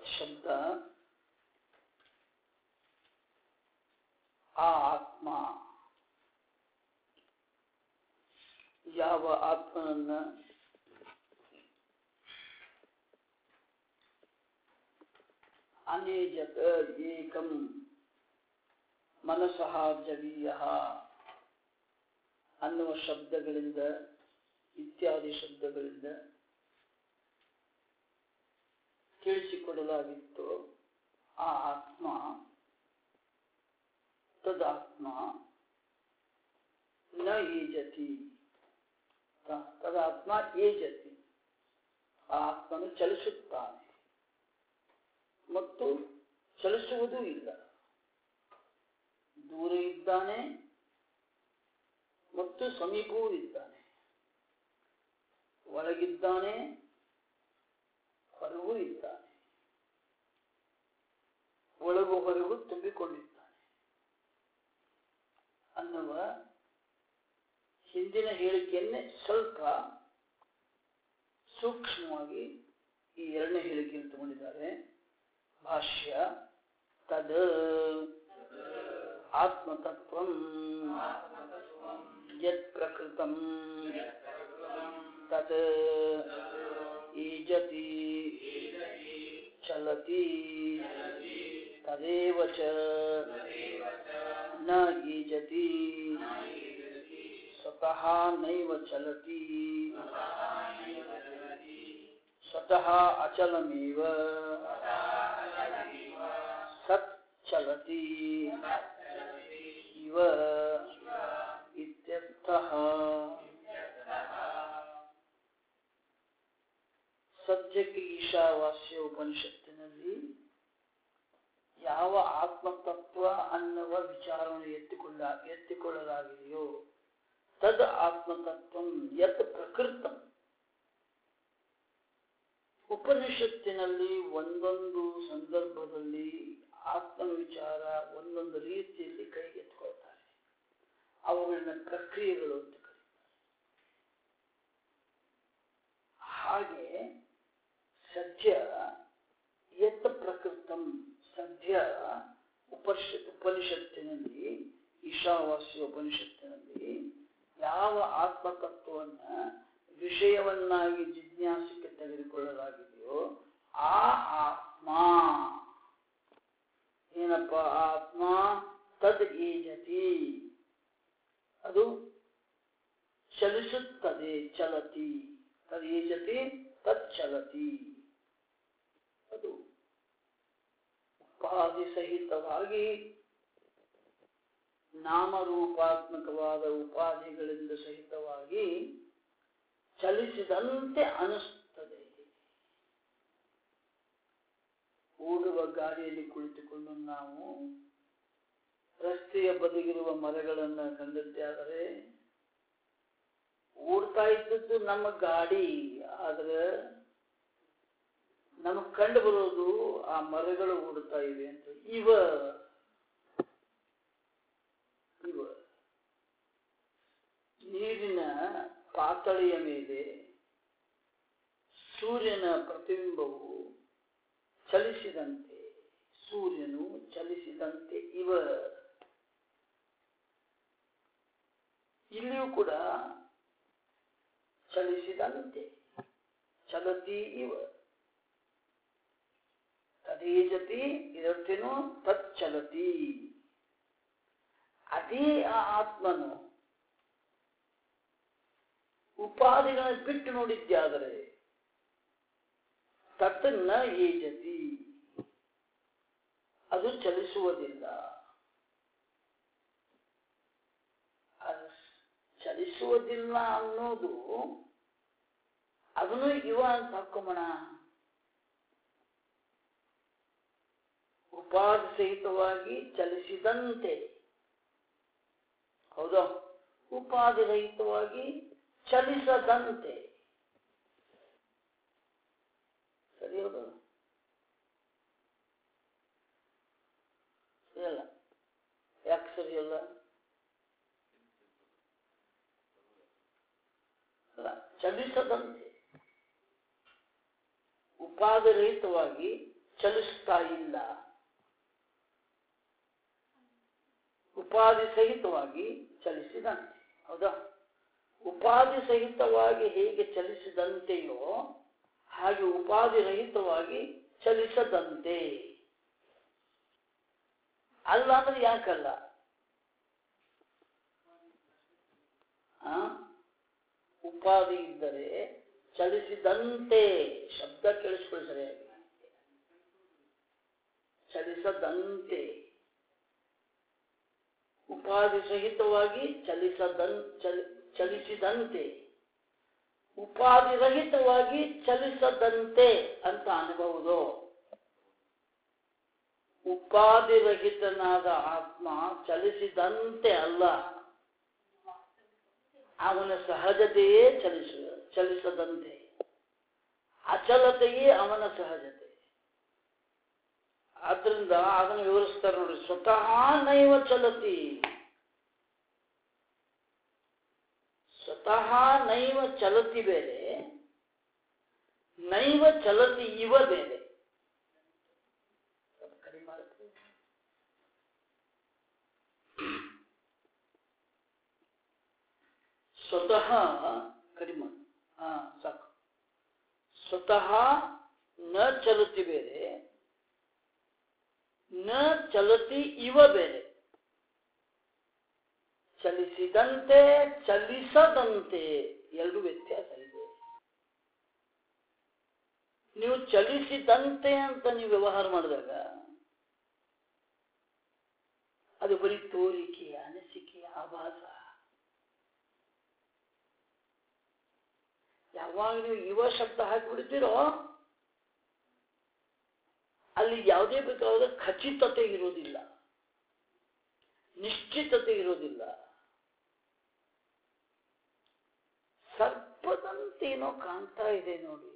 ಶಬ್ದ ಆ ಆತ್ಮ ಯಾವ ಆತ್ಮನನ್ನ ಅನೇಜತ ಏಕಂ ಮನಸಃ ಜವೀಯ ಅನ್ನುವ ಶಬ್ದಗಳಿಂದ ಇತ್ಯಾದಿ ಶಬ್ದಗಳಿಂದ ತಿಳಿಸಿಕೊಡಲಾಗಿತ್ತು ಆ ಆತ್ಮ ತದಾತ್ಮ ನ ಈಜತಿ ತದಾತ್ಮ ಏಜತಿ ಆ ಆತ್ಮನು ಚಲಿಸುತ್ತಾನೆ ಮತ್ತು ಚಲಿಸುವುದೂ ಇಲ್ಲ ದೂರ ಇದ್ದಾನೆ ಮತ್ತು ಸಮೀಪವೂ ಇದ್ದಾನೆ ಒಳಗಿದ್ದಾನೆ ಹೊರಗೂ ಇದ್ದಾನೆ ಒಳಗು ಹೊರಗೂ ತುಂಬಿಕೊಂಡಿದ್ದಾನೆ ಅನ್ನುವ ಹಿಂದಿನ ಹೇಳಿಕೆಯನ್ನೇ ಸ್ವಲ್ಪ ಸೂಕ್ಷ್ಮವಾಗಿ ಈ ಎರಡನೇ ಹೇಳಿಕೆಯನ್ನು ತಗೊಂಡಿದ್ದಾರೆ ಭಾಷ್ಯ ತದ ಆತ್ಮತತ್ವ ಯತ್ ಪ್ರಕೃತಂ ತತ್ ಈಜತಿ ಚಲತಿ ತದೇವ ಚ ನ ಈಜತಿ ಸ್ವತಃ ನೈವ ಚಲತಿ ಸ್ವತಃ ಅಚಲಮೇವ ಸತ್ ಚಲತಿ ಇವ ಇತ್ಯರ್ಥಃ ಸದ್ಯಕ್ಕೆ ಈಶಾವಾಸ್ಯ ಉಪನಿಷತ್ತಿನಲ್ಲಿ ಯಾವ ಆತ್ಮತತ್ವ ಅನ್ನುವ ವಿಚಾರವನ್ನು ಎತ್ತಿಕೊಳ್ಳ ಎತ್ತಿಕೊಳ್ಳಲಾಗಿದೆಯೋ ತದ್ ಆತ್ಮತತ್ವ ಯತ್ ಪ್ರಕೃತ ಉಪನಿಷತ್ತಿನಲ್ಲಿ ಒಂದೊಂದು ಸಂದರ್ಭದಲ್ಲಿ ಆತ್ಮ ವಿಚಾರ ಒಂದೊಂದು ರೀತಿಯಲ್ಲಿ ಕೈಗೆತ್ಕೊಳ್ತಾರೆ ಅವುಗಳನ್ನ ಪ್ರಕ್ರಿಯೆಗಳು ಅಂತ ಕರೀತಾರೆ ಹಾಗೆ ಸದ್ಯ ಯತ್ ಪ್ರಕೃತಂ ಸದ್ಯ ಉಪನಿಷತ್ ಉಪನಿಷತ್ತಿನಲ್ಲಿ ಈಶಾವಾಸ್ಯ ಉಪನಿಷತ್ತಿನಲ್ಲಿ ಯಾವ ಆತ್ಮತತ್ವವನ್ನ ವಿಷಯವನ್ನಾಗಿ ಜಿಜ್ಞಾಸಕ್ಕೆ ತೆಗೆದುಕೊಳ್ಳಲಾಗಿದೆಯೋ ಆ ಆತ್ಮ ಏನಪ್ಪ ಆತ್ಮ ತದ್ ಈಜತಿ ಅದು ಚಲಿಸುತ್ತದೆ ಚಲತಿ ತದ್ ಈಜತಿ ತತ್ ಚಲತಿ ಅದು ಉಪಾಧಿ ಸಹಿತವಾಗಿ ನಾಮರೂಪಾತ್ಮಕವಾದ ಉಪಾಧಿಗಳಿಂದ ಸಹಿತವಾಗಿ ಚಲಿಸಿದಂತೆ ಅನಿಸ್ತದೆ ಓಡುವ ಗಾಡಿಯಲ್ಲಿ ಕುಳಿತುಕೊಂಡು ನಾವು ರಸ್ತೆಯ ಬದಿಗಿರುವ ಮರಗಳನ್ನು ಕಂಡದ್ದೇ ಆದರೆ ಓಡ್ತಾ ಇದ್ದದ್ದು ನಮ್ಮ ಗಾಡಿ ಆದ್ರೆ ನಮಗ್ ಕಂಡು ಬರೋದು ಆ ಮರಗಳು ಓಡುತ್ತಾ ಇವೆ ಅಂತ ಇವ ಇವ ನೀರಿನ ಪಾತಳಿಯ ಮೇಲೆ ಸೂರ್ಯನ ಪ್ರತಿಬಿಂಬವು ಚಲಿಸಿದಂತೆ ಸೂರ್ಯನು ಚಲಿಸಿದಂತೆ ಇವ ಇಲ್ಲಿಯೂ ಕೂಡ ಚಲಿಸಿದಂತೆ ಚಲತಿ ಇವ ತದೇಜತಿ ಇದರ್ಥೇನು ತಚ್ಚಲತಿ ಅದೇ ಆ ಆತ್ಮನು ಉಪಾಧಿಗಳನ್ನು ಬಿಟ್ಟು ನೋಡಿದ್ಯಾದರೆ ತತ್ತನ್ನ ಏಜತಿ ಅದು ಚಲಿಸುವುದಿಲ್ಲ ಅದು ಚಲಿಸುವುದಿಲ್ಲ ಅನ್ನೋದು ಅದನ್ನು ಇವ ಅಂತ ಹಾಕೋಮಣ ಉಪಾಧಿ ಸಹಿತವಾಗಿ ಚಲಿಸಿದಂತೆ ಹೌದಾ ಉಪಾಧಿ ರಹಿತವಾಗಿ ಚಲಿಸದಂತೆ ಸರಿ ಹೌದು ಸರಿಯಲ್ಲ ಯಾಕೆ ಸರಿಯಲ್ಲ ಅಲ್ಲ ಚಲಿಸದಂತೆ ಉಪಾಧಿ ರಹಿತವಾಗಿ ಚಲಿಸ್ತಾ ಇಲ್ಲ ಉಪಾಧಿ ಸಹಿತವಾಗಿ ಚಲಿಸಿದಂತೆ ಹೌದಾ ಉಪಾಧಿ ಸಹಿತವಾಗಿ ಹೇಗೆ ಚಲಿಸಿದಂತೆಯೋ ಹಾಗೆ ಉಪಾಧಿ ರಹಿತವಾಗಿ ಚಲಿಸದಂತೆ ಅಲ್ಲ ಅಂದ್ರೆ ಯಾಕಲ್ಲ ಆ? ಉಪಾಧಿ ಇದ್ದರೆ ಚಲಿಸಿದಂತೆ ಶಬ್ದ ಕೇಳಿಸ್ಕೊಳ್ಳಿ ಸರಿಯಾಗಿ ಚಲಿಸದಂತೆ ಉಪಾಧಿ ಸಹಿತವಾಗಿ ಚಲಿಸದನ್ ಚಲಿ ಚಲಿಸಿದಂತೆ ಉಪಾಧಿ ರಹಿತವಾಗಿ ಚಲಿಸದಂತೆ ಅಂತ ಅನ್ಬಹುದು ಉಪಾಧಿ ರಹಿತನಾದ ಆತ್ಮ ಚಲಿಸಿದಂತೆ ಅಲ್ಲ ಅವನ ಸಹಜತೆಯೇ ಚಲಿಸ ಚಲಿಸದಂತೆ ಅಚಲತೆಯೇ ಅವನ ಸಹಜತೆ ಆದ್ರಿಂದ ಅದನ್ನು ವಿವರಿಸ್ತಾರೆ ನೋಡಿ ಸ್ವತಃ ನೈವ ಚಲತಿ ಸ್ವತಃ ನೈವ ಚಲತಿ ಬೇರೆ ನೈವ ಚಲತಿ ಇವ ಬೇರೆ ಸ್ವಲ್ಪ ಕಡಿಮೆ ಮಾಡ್ತೀವಿ. ಸ್ವತಃ ಕಡಿಮೆ ಹಾ ಸಾಕು ಸ್ವತಃ ನ ಚಲತಿ ಬೇರೆ ನ ಚಲತಿ ಇವ ಬೇರೆ ಚಲಿಸಿದಂತೆ ಚಲಿಸದಂತೆ ಎರಡು ವ್ಯತ್ಯಾಸ ಇದೆ ನೀವು ಚಲಿಸಿದಂತೆ ಅಂತ ನೀವು ವ್ಯವಹಾರ ಮಾಡಿದಾಗ ಅದು ಬರೀ ತೋರಿಕೆ ಅನಿಸಿಕೆ ಆಭಾಸ ಯಾವಾಗ ನೀವು ಯುವ ಶಬ್ದ ಹಾಕಿಬಿಡ್ತೀರೋ ಅಲ್ಲಿ ಯಾವುದೇ ಬೇಕಾದ ಖಚಿತತೆ ಇರೋದಿಲ್ಲ ನಿಶ್ಚಿತತೆ ಇರೋದಿಲ್ಲ ಸರ್ಪದಂತೇನೋ ಕಾಣ್ತಾ ಇದೆ ನೋಡಿ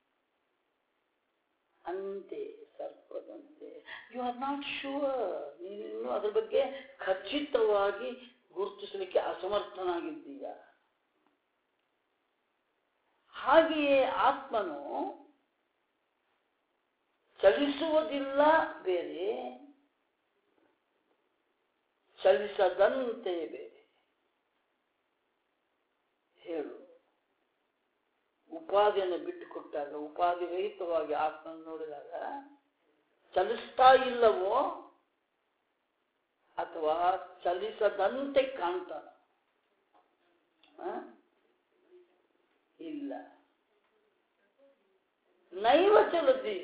ಅಂತೆ ಸರ್ಪದಂತೆ ಯು ಆರ್ ನಾಟ್ ಶೂರ್ ನೀನಿನ್ನು ಅದ್ರ ಬಗ್ಗೆ ಖಚಿತವಾಗಿ ಗುರುತಿಸಲಿಕ್ಕೆ ಅಸಮರ್ಥನಾಗಿದ್ದೀಯ ಹಾಗೆಯೇ ಆತ್ಮನು ಚಲಿಸುವುದಿಲ್ಲ ಬೇರೆ ಚಲಿಸದಂತೆ ಬೇರೆ ಹೇಳು ಉಪಾಧಿಯನ್ನು ಬಿಟ್ಟುಕೊಟ್ಟಾಗ ಉಪಾಧಿ ರಹಿತವಾಗಿ ಆತ್ಮನ್ನು ನೋಡಿದಾಗ ಚಲಿಸ್ತಾ ಇಲ್ಲವೋ ಅಥವಾ ಚಲಿಸದಂತೆ ಕಾಣ್ತಾನ ಇಲ್ಲ ನೈವ ಚಲತಿ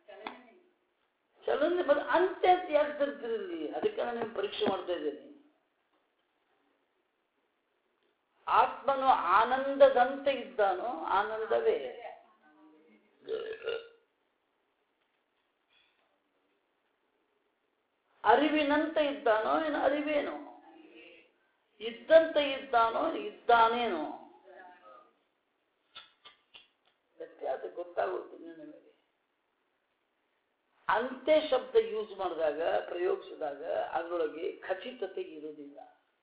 ಚಲನೆ ಬದ ಅಂತ್ಯ ಅಂತ ಯಾಕೆ ತರ್ತಿರಲಿ ಅದಕ್ಕೆ ನಾನು ನಿಮ್ಗೆ ಪರೀಕ್ಷೆ ಮಾಡ್ತಾ ಇದ್ದೇನೆ ಆತ್ಮನು ಆನಂದದಂತೆ ಇದ್ದಾನೋ ಆನಂದವೇ ಅರಿವಿನಂತೆ ಇದ್ದಾನೋ ಏನು ಅರಿವೇನೋ ಇದ್ದಂತೆ ಇದ್ದಾನೋ ಇದ್ದಾನೇನೋ ವ್ಯತ್ಯಾಸ ಗೊತ್ತಾಗುತ್ತೆ ನಿಮಗೆ ಅಂತೆ ಶಬ್ದ ಯೂಸ್ ಮಾಡಿದಾಗ ಪ್ರಯೋಗಿಸಿದಾಗ ಅದರೊಳಗೆ ಖಚಿತತೆ ಇರುವುದಿಲ್ಲ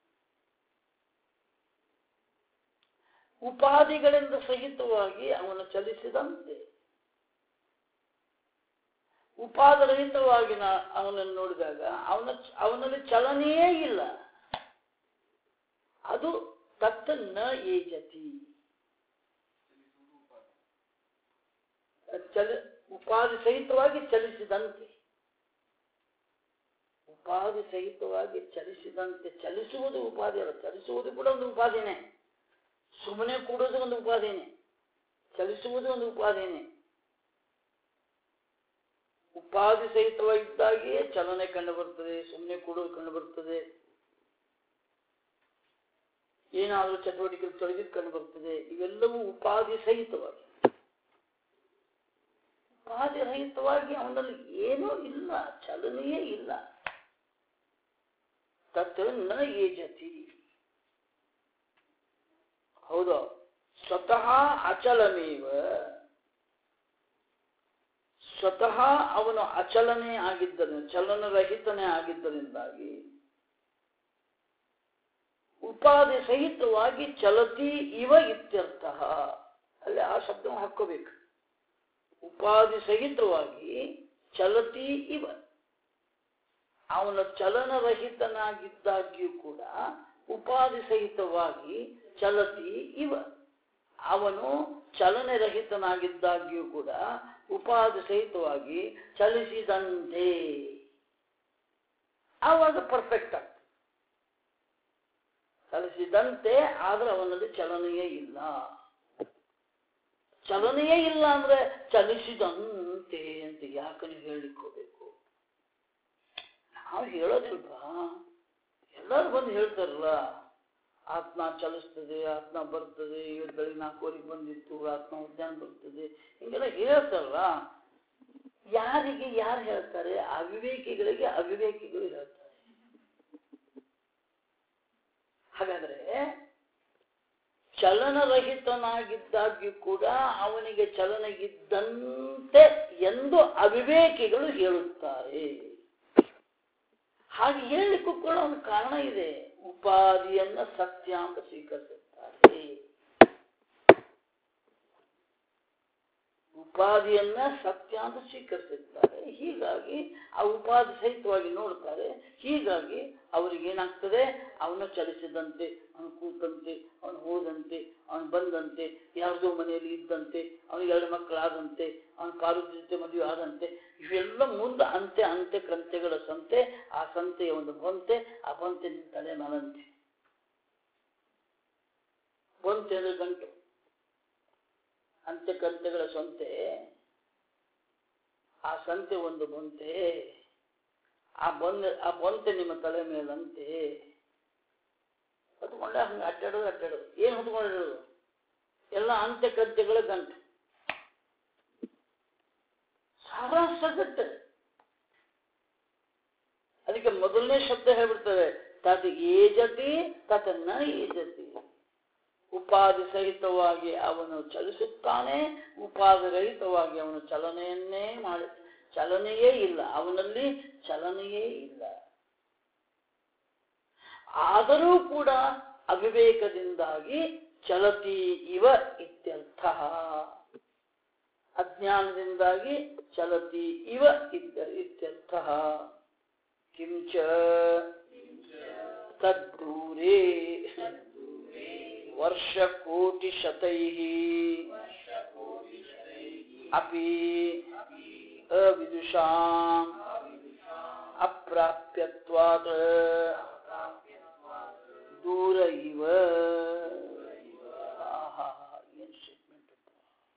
ಉಪಾಧಿಗಳಿಂದ ಸಹಿತವಾಗಿ ಅವನು ಚಲಿಸಿದಂತೆ ಉಪಾದರಹಿತವಾಗಿ ನಾ ಅವನನ್ನು ನೋಡಿದಾಗ ಅವನ ಅವನಲ್ಲಿ ಚಲನೆಯೇ ಇಲ್ಲ ಅದು ತತ್ ನ ಏಜತಿ ಚಲ ಉಪಾಧಿ ಸಹಿತವಾಗಿ ಚಲಿಸಿದಂತೆ ಉಪಾಧಿ ಸಹಿತವಾಗಿ ಚಲಿಸಿದಂತೆ ಚಲಿಸುವುದು ಉಪಾಧಿ ಅಲ್ಲ ಚಲಿಸುವುದು ಕೂಡ ಒಂದು ಉಪಾಧಿನೇ ಸುಮ್ಮನೆ ಕೂಡೋದು ಒಂದು ಉಪಾಧಿನೇ ಚಲಿಸುವುದು ಒಂದು ಉಪಾಧಿನೇ ಉಪಾಧಿ ಸಹಿತವಾಗಿದ್ದಾಗಿಯೇ ಚಲನೆ ಕಂಡು ಬರ್ತದೆ ಸುಮ್ಮನೆ ಕೂಡೋದು ಕಂಡು ಬರ್ತದೆ ಏನಾದರೂ ಚಟುವಟಿಕೆ ತೊಡಗಿದ್ದು ಕಂಡು ಬರ್ತದೆ ಇವೆಲ್ಲವೂ ಉಪಾಧಿ ಸಹಿತವಾಗಿ ಉಪಾಧಿ ರಹಿತವಾಗಿ ಅವನಲ್ಲಿ ಏನೂ ಇಲ್ಲ ಚಲನೆಯೇ ಇಲ್ಲ ತತ್ ನ ಏಜತಿ ಹೌದು ಸ್ವತಃ ಅಚಲಮೇವ ಸ್ವತಃ ಅವನು ಅಚಲನೆ ಆಗಿದ್ದರಿಂದ ಚಲನರಹಿತನೇ ಆಗಿದ್ದರಿಂದಾಗಿ ಉಪಾಧಿ ಸಹಿತವಾಗಿ ಚಲತಿ ಇವ ಇತ್ಯರ್ಥ ಅಲ್ಲಿ ಆ ಶಬ್ದವನ್ನು ಹಾಕೋಬೇಕು ಉಪಾಧಿ ಸಹಿತವಾಗಿ ಚಲತಿ ಇವ ಅವನ ಚಲನರಹಿತನಾಗಿದ್ದಾಗ್ಯೂ ಕೂಡ ಉಪಾಧಿ ಸಹಿತವಾಗಿ ಚಲತಿ ಇವ ಅವನು ಚಲನರಹಿತನಾಗಿದ್ದಾಗ್ಯೂ ಕೂಡ ಉಪಾಧಿ ಸಹಿತವಾಗಿ ಚಲಿಸಿದಂತೆ ಆವಾಗ ಪರ್ಫೆಕ್ಟ್ ಆಗ್ತದೆ ಚಲಿಸಿದಂತೆ ಆದ್ರೆ ಅವನಲ್ಲಿ ಚಲನೆಯೇ ಇಲ್ಲ ಚಲನೆಯೇ ಇಲ್ಲ ಅಂದ್ರೆ ಚಲಿಸಿದಂತೆ ಅಂತ ಯಾಕೆ ನೀವು ಹೇಳಲಿಕ್ಕೆ ಹೋಗ್ಬೇಕು ನಾವು ಹೇಳೋದಿಲ್ವಾ ಎಲ್ಲರೂ ಬಂದು ಹೇಳ್ತಾರಲ್ಲ ಆತ್ಮ ಚಲಿಸ್ತದೆ ಆತ್ಮ ಬರ್ತದೆ ಇವತ್ತು ಬೆಳಿಗ್ಗೆ ನಾಲ್ಕುವರೆಗೆ ಬಂದಿತ್ತು ಆತ್ಮ ಉದ್ಯಾನ ಬರ್ತದೆ ಹಿಂಗೆಲ್ಲ ಹೇಳ್ತಾರಲ್ಲ ಯಾರಿಗೆ ಯಾರು ಹೇಳ್ತಾರೆ ಅವಿವೇಕಿಗಳಿಗೆ ಅವಿವೇಕಿಗಳು ಹೇಳ್ತಾರೆ ಹಾಗಾದ್ರೆ ಚಲನರಹಿತನಾಗಿದ್ದಾಗ್ಯೂ ಕೂಡ ಅವನಿಗೆ ಚಲನ ಇದ್ದಂತೆ ಎಂದು ಅವಿವೇಕಿಗಳು ಹೇಳುತ್ತಾರೆ ಹಾಗೆ ಹೇಳಲಿಕ್ಕೂ ಕೂಡ ಒಂದು ಕಾರಣ ಇದೆ ಉಪಾಧಿಯನ್ನ ಸತ್ಯ ಅಂತ ಸ್ವೀಕರಿಸುತ್ತಾರೆ ಉಪಾಧಿಯನ್ನ ಸತ್ಯ ಅಂತ ಸ್ವೀಕರಿಸಿರ್ತಾರೆ ಹೀಗಾಗಿ ಆ ಉಪಾಧಿ ಸಹಿತವಾಗಿ ನೋಡ್ತಾರೆ ಹೀಗಾಗಿ ಅವರಿಗೆ ಏನಾಗ್ತದೆ ಅವನು ಚಲಿಸಿದಂತೆ ಅವನು ಕೂತಂತೆ ಅವನು ಹೋದಂತೆ ಅವನು ಬಂದಂತೆ ಯಾರ್ದೋ ಮನೆಯಲ್ಲಿ ಇದ್ದಂತೆ ಅವನಿಗೆ ಎರಡು ಮಕ್ಕಳಾದಂತೆ ಅವನ ಪಾರು ಜೊತೆ ಮದುವೆ ಆದಂತೆ ಇವೆಲ್ಲ ಮುಂದೆ ಅಂತೆ ಅಂತೆ ಕಂತೆಗಳ ಸಂತೆ ಆ ಸಂತೆಯ ಒಂದು ಬಂತೆ ಆ ಬಂತೆ ನಿನ್ನ ತಲೆ ಮೇಲಂತೆ ಬಂತೆ ಅಂದ್ರೆ ಗಂಟು ಅಂತೆ ಕಂತೆಗಳ ಸಂತೆ ಆ ಸಂತೆ ಒಂದು ಬಂತೆ ಆ ಬಂದ ಆ ಬಂತೆ ನಿಮ್ಮ ತಲೆ ಮೇಲಂತೆ ಹೊತ್ಕೊಂಡ ಹಂಗೆ ಅಡ್ಡಾಡೋದು ಅಡ್ಡಾಡೋದು ಏನು ಹೊತ್ಕೊಂಡಿರೋದು ಎಲ್ಲ ಅಂತೆ ಕಂತೆಗಳ ಗಂಟು ಸಾರಾಂಶ ಗಂಟು ಅದಕ್ಕೆ ಮೊದಲನೇ ಶಬ್ದ ಹೇಳ್ಬಿಡ್ತದೆ ತತ್ ಏಜತಿ ತತ್ ನ ಏಜತಿ ಉಪಾಧಿ ಸಹಿತವಾಗಿ ಅವನು ಚಲಿಸುತ್ತಾನೆ ಉಪಾಧಿ ರಹಿತವಾಗಿ ಅವನು ಚಲನೆಯನ್ನೇ ಮಾಡಿ ಚಲನೆಯೇ ಇಲ್ಲ ಅವನಲ್ಲಿ ಚಲನೆಯೇ ಇಲ್ಲ ಆದರೂ ಕೂಡ ಅವಿವೇಕದಿಂದಾಗಿ ಚಲತಿ ಇವ ಇತ್ಯರ್ಥ ಅಜ್ಞಾನದಿಂದಾಗಿ ಚಲತಿ ಇವ ಇತ್ಯ ಇತ್ಯರ್ಥ ಕಿಂಚ ತದ್ದೂರೇ वर्षकोटिशतैः अपि अविदुषाम् अप्राप्यत्वात् दूर इव ಆಹಾ, ಏನ್ statement ಅಪ್ಪ.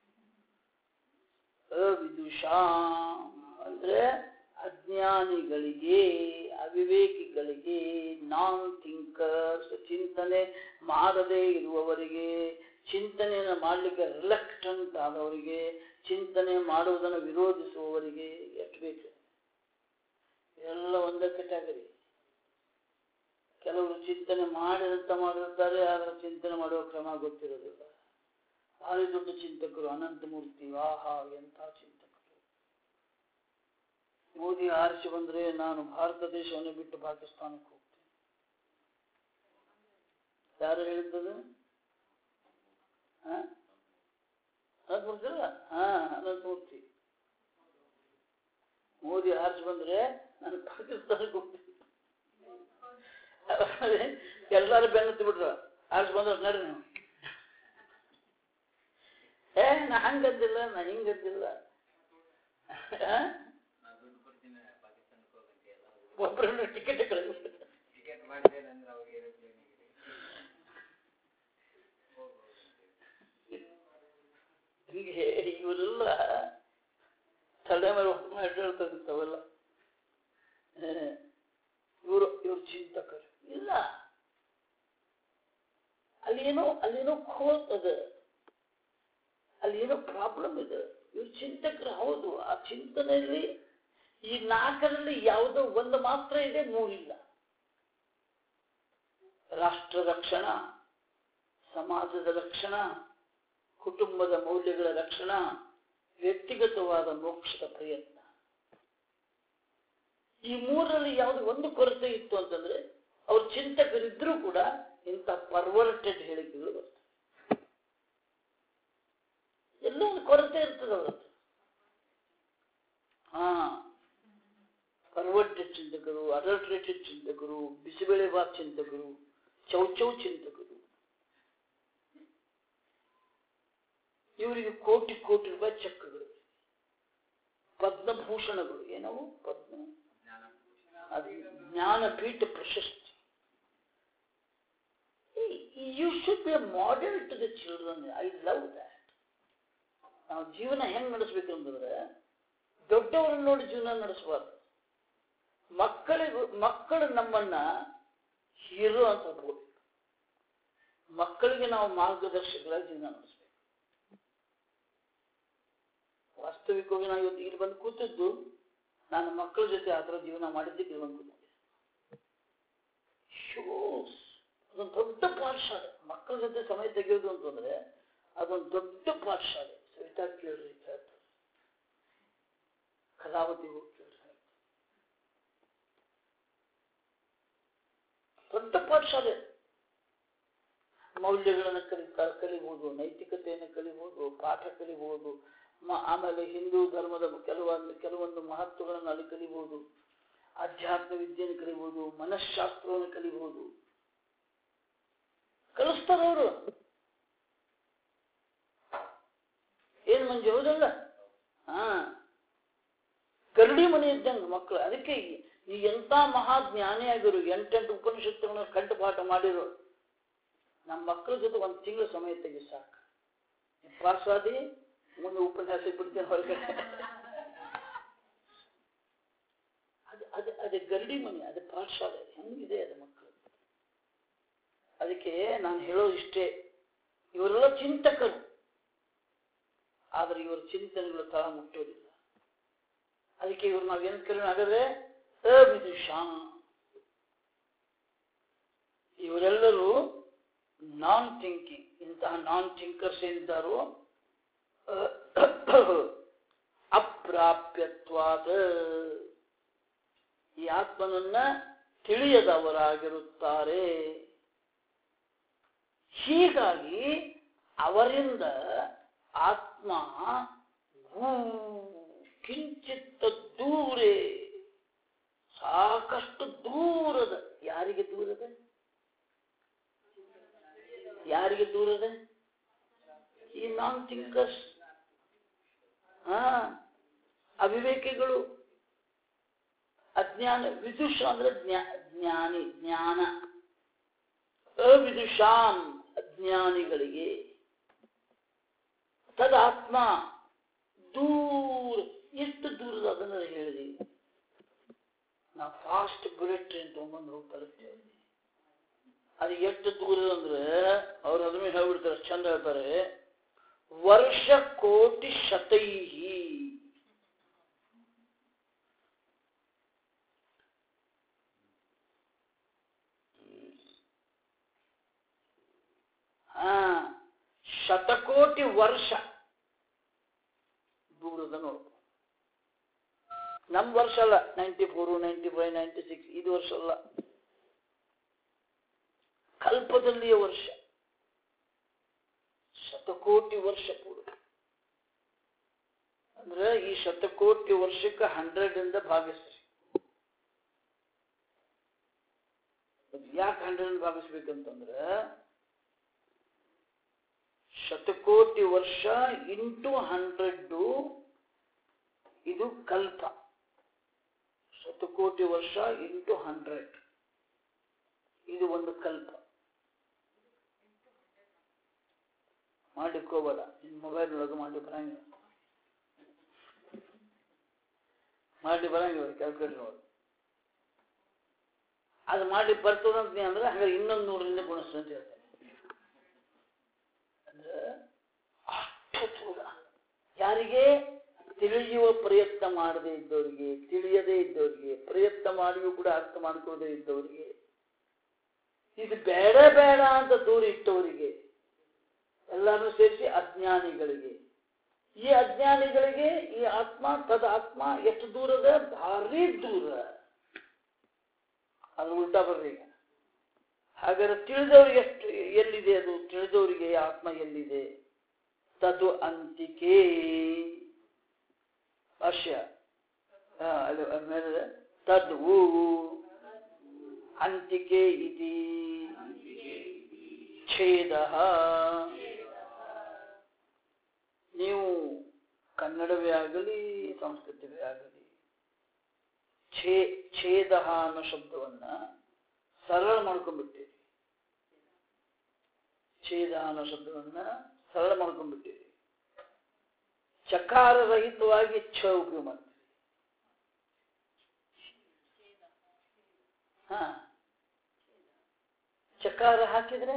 ಅವಿದುಷಾಂ ಅಂದ್ರೆ ಅಜ್ಞಾನಿಗಳಿಗೆ ಅವಿವೇಕಿಗಳಿಗೆ ನಾನ್ ಥಿಂಕರ್ಸ್ ಚಿಂತನೆ ಮಾಡದೇ ಇರುವವರಿಗೆ ಚಿಂತನೆಯನ್ನು ಮಾಡಲಿಕ್ಕೆ ರಿಲಕ್ಟೆಂಟ್ ಆದವರಿಗೆ ಚಿಂತನೆ ಮಾಡುವುದನ್ನು ವಿರೋಧಿಸುವವರಿಗೆ ಎಷ್ಟು ಬೇಕು ಎಲ್ಲ ಒಂದೇ ಕೆಟಗರಿ ಕೆಲವರು ಚಿಂತನೆ ಮಾಡಿದಂತ ಮಾಡಿರ್ತಾರೆ ಆದರೆ ಚಿಂತನೆ ಮಾಡುವ ಕ್ರಮ ಗೊತ್ತಿರೋದಿಲ್ಲ ಭಾರಿ ದೊಡ್ಡ ಚಿಂತಕರು ಅನಂತಮೂರ್ತಿ ಆಹಾ ಎಂಥ ಚಿಂತಕರು ಮೋದಿ ಆರಿಸಿ ಬಂದ್ರೆ ನಾನು ಭಾರತ ದೇಶವನ್ನು ಬಿಟ್ಟು ಪಾಕಿಸ್ತಾನಕ್ಕೆ ಹೋಗ್ತೇನೆ ಯಾರು ಹೇಳಿದ್ದದು ಅನಂತಮೂರ್ತಿಲ್ಲ ಹಾ ಅನಂತಮೂರ್ತಿ ಮೋದಿ ಆರಿಸಿ ಬಂದ್ರೆ ನಾನು ಪಾಕಿಸ್ತಾನಕ್ಕೆ ಹೋಗ್ತೀನಿ ಎಲ್ಲರೂ ಬೆನ್ನತ್ತಿ ಬಿಟ್ರು ಆರಿಸಿ ಬಂದ್ರೆ ನಡ್ರಿ ನೀವು ಏ ನಾ ಹಂಗದ್ದಿಲ್ಲ ನಾ ಹಿಂಗದ್ದಿಲ್ಲ ಆ? ಒಬ್ಬರನ್ನು ಟಿಕೆಟ್ ಕಳಿಸ್ಬಿಡ್ತಾರೆ ಹೀಗೆ ಇವರೆಲ್ಲ ತಲೆ ಮೇಲೆ ಅಡ್ಡಾಡ್ತಾರಂತವಲ್ಲ ಇವರು ಇವ್ರ ಚಿಂತಕರು ಇಲ್ಲ ಅಲ್ಲೇನೋ ಅಲ್ಲೇನೋ ಖೋತ್ ಅದ ಅಲ್ಲೇನೋ ಪ್ರಾಬ್ಲಮ್ ಇದೆ ಇವ್ರ ಚಿಂತಕರು ಹೌದು ಆ ಚಿಂತನೆಯಲ್ಲಿ ಈ ನಾಲ್ಕರಲ್ಲಿ ಯಾವುದೋ ಒಂದು ಮಾತ್ರ ಇದೆ ಮೂರಿಲ್ಲ ರಾಷ್ಟ್ರ ರಕ್ಷಣಾ ಸಮಾಜದ ರಕ್ಷಣಾ ಕುಟುಂಬದ ಮೌಲ್ಯಗಳ ರಕ್ಷಣಾ ವ್ಯಕ್ತಿಗತವಾದ ಮೋಕ್ಷದ ಪ್ರಯತ್ನ ಈ ಮೂರರಲ್ಲಿ ಯಾವುದು ಒಂದು ಕೊರತೆ ಇತ್ತು ಅಂತಂದ್ರೆ ಅವ್ರ ಚಿಂತಕರಿದ್ರೂ ಕೂಡ ಇಂಥ ಪರ್ವರ್ಟೆಡ್ ಹೇಳಿಕೆಗಳು ಬರ್ತವೆ ಎಲ್ಲೋ ಒಂದು ಕೊರತೆ ಇರ್ತದೆ ಅವರದ್ದು ಹಾ ಚಿಂತಕರು ಅಡಲ್ಟ್ರೇಟೆಡ್ ಚಿಂತಕರು ಬಿಸಿಬೇಳೆಬಾತ್ ಚಿಂತಕರು ಚೌಚೌ ಚಿಂತಕರು ಇವರಿಗೆ ಕೋಟಿ ಕೋಟಿ ರೂಪಾಯಿ ಚೆಕ್ಗಳು ಪದ್ಮಭೂಷಣಗಳು ಏನವು ಪದ್ಮ ಅದು ಜ್ಞಾನಪೀಠ ಪ್ರಶಸ್ತಿ you should be a model to the children I love that ನಾವು ಜೀವನ ಹೆಂಗ್ ನಡೆಸ್ಬೇಕಂತಂದ್ರೆ ದೊಡ್ಡವರನ್ನ ನೋಡಿ ಜೀವನ ನಡೆಸಬಾರ್ದು ಮಕ್ಕಳಿಗೂ ಮಕ್ಕಳು ನಮ್ಮನ್ನ ಹೀರೋ ಅಂತ ಒಪ್ಕೋಬೇಕು ಮಕ್ಕಳಿಗೆ ನಾವು ಮಾರ್ಗದರ್ಶಕರಾಗಿ ಜೀವನ ನಡೆಸಬೇಕು ವಾಸ್ತವಿಕವಾಗಿ ನಾವು ಇವತ್ತು ಇಲ್ಲಿ ಬಂದು ಕೂತಿದ್ದು ನಾನು ಮಕ್ಕಳ ಜೊತೆ ಆ ಥರ ಜೀವನ ಮಾಡಿದ್ದಕ್ಕೆ ಇಲ್ಲಿ ಬಂದು ಕೂತಿದ್ದೆ ಶೋಸ್ ಅದೊಂದು ದೊಡ್ಡ ಪಾಠಶಾಲೆ ಮಕ್ಕಳ ಜೊತೆ ಸಮಯ ತೆಗೆಯೋದು ಅಂತಂದ್ರೆ ಅದೊಂದು ದೊಡ್ಡ ಪಾಠಶಾಲೆ ಸವಿತಾ ಕೇಳ್ರಿ ಹೇಳ್ತಾರೆ ಕಲಾವತಿ ಹೋಗಿ ಕೇಳ್ರಿ ಹೇಳ್ತಾರೆ. ದೊಡ್ಡ ಪಾಠಶಾಲೆ ಮೌಲ್ಯಗಳನ್ನು ಕಲಿ ಕ- ಕಲಿಬಹುದು ನೈತಿಕತೆಯನ್ನು ಕಲಿಬಹುದು ಪಾಠ ಕಲಿಬಹುದು ಮ- ಆಮೇಲೆ ಹಿಂದೂ ಧರ್ಮದ ಕೆಲವೊಂದು ಕೆಲವೊಂದು ಮಹತ್ವಗಳನ್ನು ಅಲ್ಲಿ ಕಲಿಬಹುದು ಆಧ್ಯಾತ್ಮ ವಿದ್ಯೆಯನ್ನು ಕಲಿಬಹುದು ಮನಃಶಾಸ್ತ್ರವನ್ನು ಕಲಿಬಹುದು ಕಲಿಸ್ತಾರ ಅವರು ಏನ್ ಮಂಜು ಹೌದಲ್ಲ ಹಾ ಕರಡಿ ಮನೆ ಇದ್ದಂಗೆ ಮಕ್ಕಳು ಅದಕ್ಕೆ ಈ ಎಂತ ಮಹಾಜ್ಞಾನಿ ಆಗಿರು ಎಂಟೆಂಟು ಉಪನಿಷತ್ತುಗಳನ್ನ ಕಂಠಪಾಠ ಮಾಡಿರು ನಮ್ಮ ಮಕ್ಕಳ ಜೊತೆ ಒಂದು ತಿಂಗಳು ಸಮಯ ತೆಗಿ ಸಾಕು ಪಾಸ್ವಾದಿ ಮುಂದೆ ಉಪನ್ಯಾಸ ಬಿಡ್ತೇನೆ ಹೊರಗಡೆ ಅದು ಅದು ಅದು ಗರಡಿ ಮನೆ ಅದು ಪಾಠಶಾಲೆ ಹೆಂಗಿದೆ ಅದು ಮಕ್ಕಳು ಅದಕ್ಕೆ ನಾನು ಹೇಳೋದು ಇಷ್ಟೇ ಇವರೆಲ್ಲ ಚಿಂತಕರು ಆದರೆ ಇವರ ಚಿಂತನೆಗಳು ತಳ ಮುಟ್ಟೋದಿಲ್ಲ ಅದಕ್ಕೆ ಇವರು ನಾವೇನು ಕರೀ ಹಾಗಾದ್ರೆ ಅವಿದುಷ ಇವರೆಲ್ಲರೂ ನಾನ್ ಥಿಂಕಿಂಗ್ ಇಂತಹ ನಾನ್ ಥಿಂಕರ್ಸ್ ಏನಿದ್ದಾರೋ ಅಪ್ರಾಪ್ಯತ್ವಾದ ಈ ಆತ್ಮನನ್ನ ತಿಳಿಯದವರಾಗಿರುತ್ತಾರೆ ಹೀಗಾಗಿ ಅವರಿಂದ ಆತ್ಮ ಭೂ ಕಿಂಚಿತ್ತ ದೂರೇ ಸಾಕಷ್ಟು ದೂರದ ಯಾರಿಗೆ ದೂರದ ಯಾರಿಗೆ ದೂರದ ಈ ನಾನ್ ಥಿಂಕರ್ಸ್ ಹಾ ಅವಿವೇಕಿಗಳು ಅಜ್ಞಾನ ವಿದುಷ ಅಂದ್ರೆ ಜ್ಞಾ- ಜ್ಞಾನಿ ಜ್ಞಾನ ಅವಿದುಷಾಂ ಅಜ್ಞಾನಿಗಳಿಗೆ ತದಾತ್ಮ ದೂರ ಎಷ್ಟು ದೂರದ ಅದನ್ನ ಹೇಳಿದೀವಿ ನಾವು ಫಾಸ್ಟ್ ಬುಲೆಟ್ ಟ್ರೈನ್ ತಗೊಂಡ್ಬಂದು ಹೋಗಿ ತಲುಪ್ತೇವೆ ಅದು ಎಷ್ಟು ದೂರ ಅಂದ್ರೆ ಅವ್ರು ಅದನ್ನು ಹೇಳ್ಬಿಡ್ತಾರೆ ಚಂದ ಹೇಳ್ತಾರೆ ವರ್ಷ ಕೋಟಿ ಶತೈಹಿ ಹಾ ಶತಕೋಟಿ ವರ್ಷ ದೂರದ ನೋಡು ನಮ್ ವರ್ಷ ಅಲ್ಲ ninety four ninety five ninety six ಇದು ವರ್ಷ ಅಲ್ಲ ಕಲ್ಪದಲ್ಲಿಯ ವರ್ಷ ಶತಕೋಟಿ ವರ್ಷ ಪೂರ್ವ ಅಂದ್ರೆ ಈ ಶತಕೋಟಿ ವರ್ಷಕ್ಕೆ ಹಂಡ್ರೆಡ್ ಇಂದ ಭಾಗಿಸ್ರಿ ಯಾಕೆ ಹಂಡ್ರೆಡ್ ಭಾಗಿಸ್ಬೇಕಂತಂದ್ರೆ ಶತಕೋಟಿ ವರ್ಷ ಇಂಟು ಹಂಡ್ರೆಡ್ ಇದು ಕಲ್ಪ ಶತಕೋಟಿ ವರ್ಷ ಇಂಟು ಹಂಡ್ರೆಡ್ ಇದು ಒಂದು ಕಲ್ಪ ಮಾಡ್ಲಿಕ್ಕೋಬೇಡ ನಿನ್ ಮೊಬೈಲ್ ಒಳಗೆ ಮಾಡಿ ಬರಂಗಿಲ್ಲ ಮಾಡಿ ಬರಂಗಿಲ್ಲ ಕ್ಯಾಲ್ಕುಲೇಟರ್ ಒಳಗೆ ಅದು ಮಾಡ್ಲಿಕ್ಕೆ ಬರ್ತದಂತ ನೀ ಅಂದ್ರೆ ಹಂಗಾರೆ ಇನ್ನೊಂದು ನೂರರಿಂದ ಗುಣಿಸ್ತು ಅಂತ ಹೇಳ್ತೇನೆ ಅಂದ್ರೆ ಅಷ್ಟು ದೂರ ಯಾರಿಗೆ ತಿಳಿಯುವ ಪ್ರಯತ್ನ ಮಾಡದೇ ಇದ್ದವರಿಗೆ ತಿಳಿಯದೇ ಇದ್ದವರಿಗೆ ಪ್ರಯತ್ನ ಮಾಡಿಯೂ ಕೂಡ ಅರ್ಥ ಮಾಡ್ಕೊಳ್ಳದೆ ಇದ್ದವರಿಗೆ ಇದು ಬೇಡ ಬೇಡ ಅಂತ ದೂರ ಇಟ್ಟವರಿಗೆ ಎಲ್ಲರೂ ಸೇರಿಸಿ ಅಜ್ಞಾನಿಗಳಿಗೆ ಈ ಅಜ್ಞಾನಿಗಳಿಗೆ ಈ ಆತ್ಮ ತದ ಆತ್ಮ ಎಷ್ಟು ದೂರದ ಭಾರಿ ದೂರ ಅದು ಉಲ್ಟಾ ಬರ್ರಿ ಈಗ ಹಾಗಾದ್ರೆ ತಿಳಿದವ್ರಿಗೆ ಎಷ್ಟು ಎಲ್ಲಿದೆ ಅದು ತಿಳಿದವರಿಗೆ ಈ ಆತ್ಮ ಎಲ್ಲಿದೆ ತದು ಅಂತಿಕೆ ಭಾಷ್ಯ ಆ, ಅಲ್ಲಿ ಮೇಲೆ ತದ್ ಊ ಅಂತಿಕೆ ಇತಿ ಛೇದ ನೀವು ಕನ್ನಡವೇ ಆಗಲಿ ಸಂಸ್ಕೃತವೇ ಆಗಲಿ ಛೇ ಛೇದ ಅನ್ನೋ ಶಬ್ದವನ್ನ ಸರಳ ಮಾಡ್ಕೊಂಡ್ಬಿಟ್ಟಿರಿ ಛೇದ ಅನ್ನೋ ಶಬ್ದವನ್ನ ಸರಳ ಮಾಡ್ಕೊಂಡ್ಬಿಟ್ಟಿರಿ ಚಕಾರ ರಹಿತವಾಗಿ ಛ ಉಪಯೋಗ ಮಾಡ್ತೀರಿ ಹಾ ಚಕಾರ ಹಾಕಿದ್ರೆ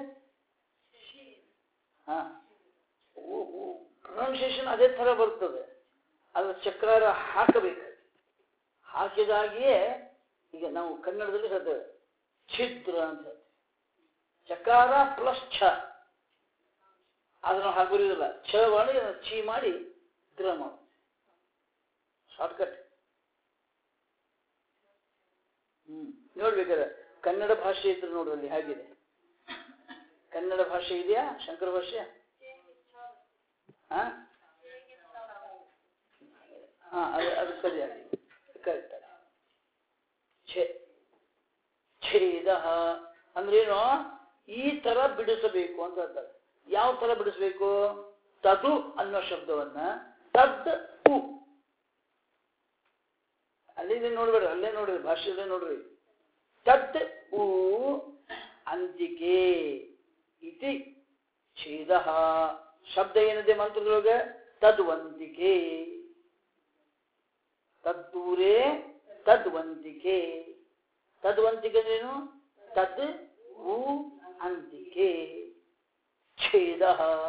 ಹಾ ಪ್ರೊನೌನ್ಸಿಯೇಷನ್ ಅದೇ ತರ ಬರ್ತದೆ ಅದು ಚಕ್ರ ಹಾಕಬೇಕು ಹಾಕಿದಾಗಿಯೇ ಈಗ ನಾವು ಕನ್ನಡದಲ್ಲಿ ಹೇಳ್ತೇವೆ ಛಿದ್ರ ಅಂತ ಹೇಳ್ತೇವೆ ಚಕಾರ ಪ್ಲಸ್ ಛ ಅದನ್ನು ಹಾಕೋದಿಲ್ಲ ಛ ಮಾಡಿ ಅದನ್ನು ಚಿ ಮಾಡಿ ದ್ರ ಮಾಡು ಶಾರ್ಟ್ಕಟ್ ಹ್ಮ್ ನೋಡ್ಬೇಕಾದ್ರೆ ಕನ್ನಡ ಭಾಷೆ ಇದ್ರೆ ನೋಡ್ರಲ್ಲಿ ಹೇಗಿದೆ ಕನ್ನಡ ಭಾಷೆ ಇದೆಯಾ ಶಂಕರ ಭಾಷೆ ಹಾ ಹಾ ಅದು ಅದು ಸರಿಯಾಗಿ ಕರೆಕ್ಟ್ ಛೇದ ಅಂದ್ರೇನು ಈ ತರ ಬಿಡಿಸಬೇಕು ಅಂತ ಹೇಳ್ತಾರೆ ಯಾವ ತರ ಬಿಡಿಸಬೇಕು ತದು ಅನ್ನೋ ಶಬ್ದವನ್ನ ತದ್ ಉ ಅಲ್ಲಿದೆ ನೋಡ್ಬೇಡ್ರಿ ಅಲ್ಲೇ ನೋಡ್ರಿ ಭಾಷೆಯಲ್ಲೇ ನೋಡ್ರಿ ತದ್ ಉ ಅಂತಿಕೆ ಇತಿ ಛೇದ ಶಬ್ದ ಏನಿದೆ ಮಂತ್ರದೊಳಗೆ ತದ್ವಂತಿಕೆ ತದ್ದೂರೇ ತದ್ವಂತಿಕೆ ತದ್ವಂತಿಕೆ ಅಂದ್ರೇನು ತದ್ ಉ ಅಂತಿಕೆ ಛೇದ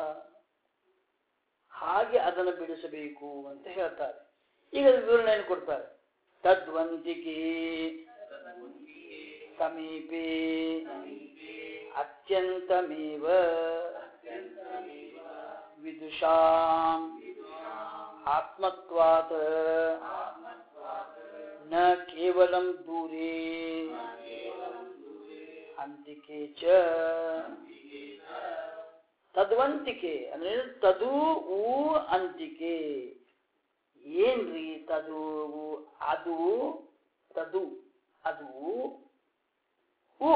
ಹಾಗೆ ಅದನ್ನು ಬಿಡಿಸಬೇಕು ಅಂತ ಹೇಳ್ತಾರೆ ಈಗ ವಿವರಣೆಯನ್ನು ಕೊಡ್ತಾರೆ ತದ್ವಂತಿಕೆ ಸಮೀಪೆ ಅತ್ಯಂತಮೇವ ವಿದುಷಾಂ ಆತ್ಮತ್ವಾತ್ ನ ಕೇವಲಂ ದೂರೇ ಅಂತಿಕೆ ಚ ತದ್ವಂತಿಕೆ ಅಂದ್ರೆ ತದು ಊ ಅಂತಿಕೆ ಏನ್ರಿ ತದು ಅದು ತದು ಅದು ಉ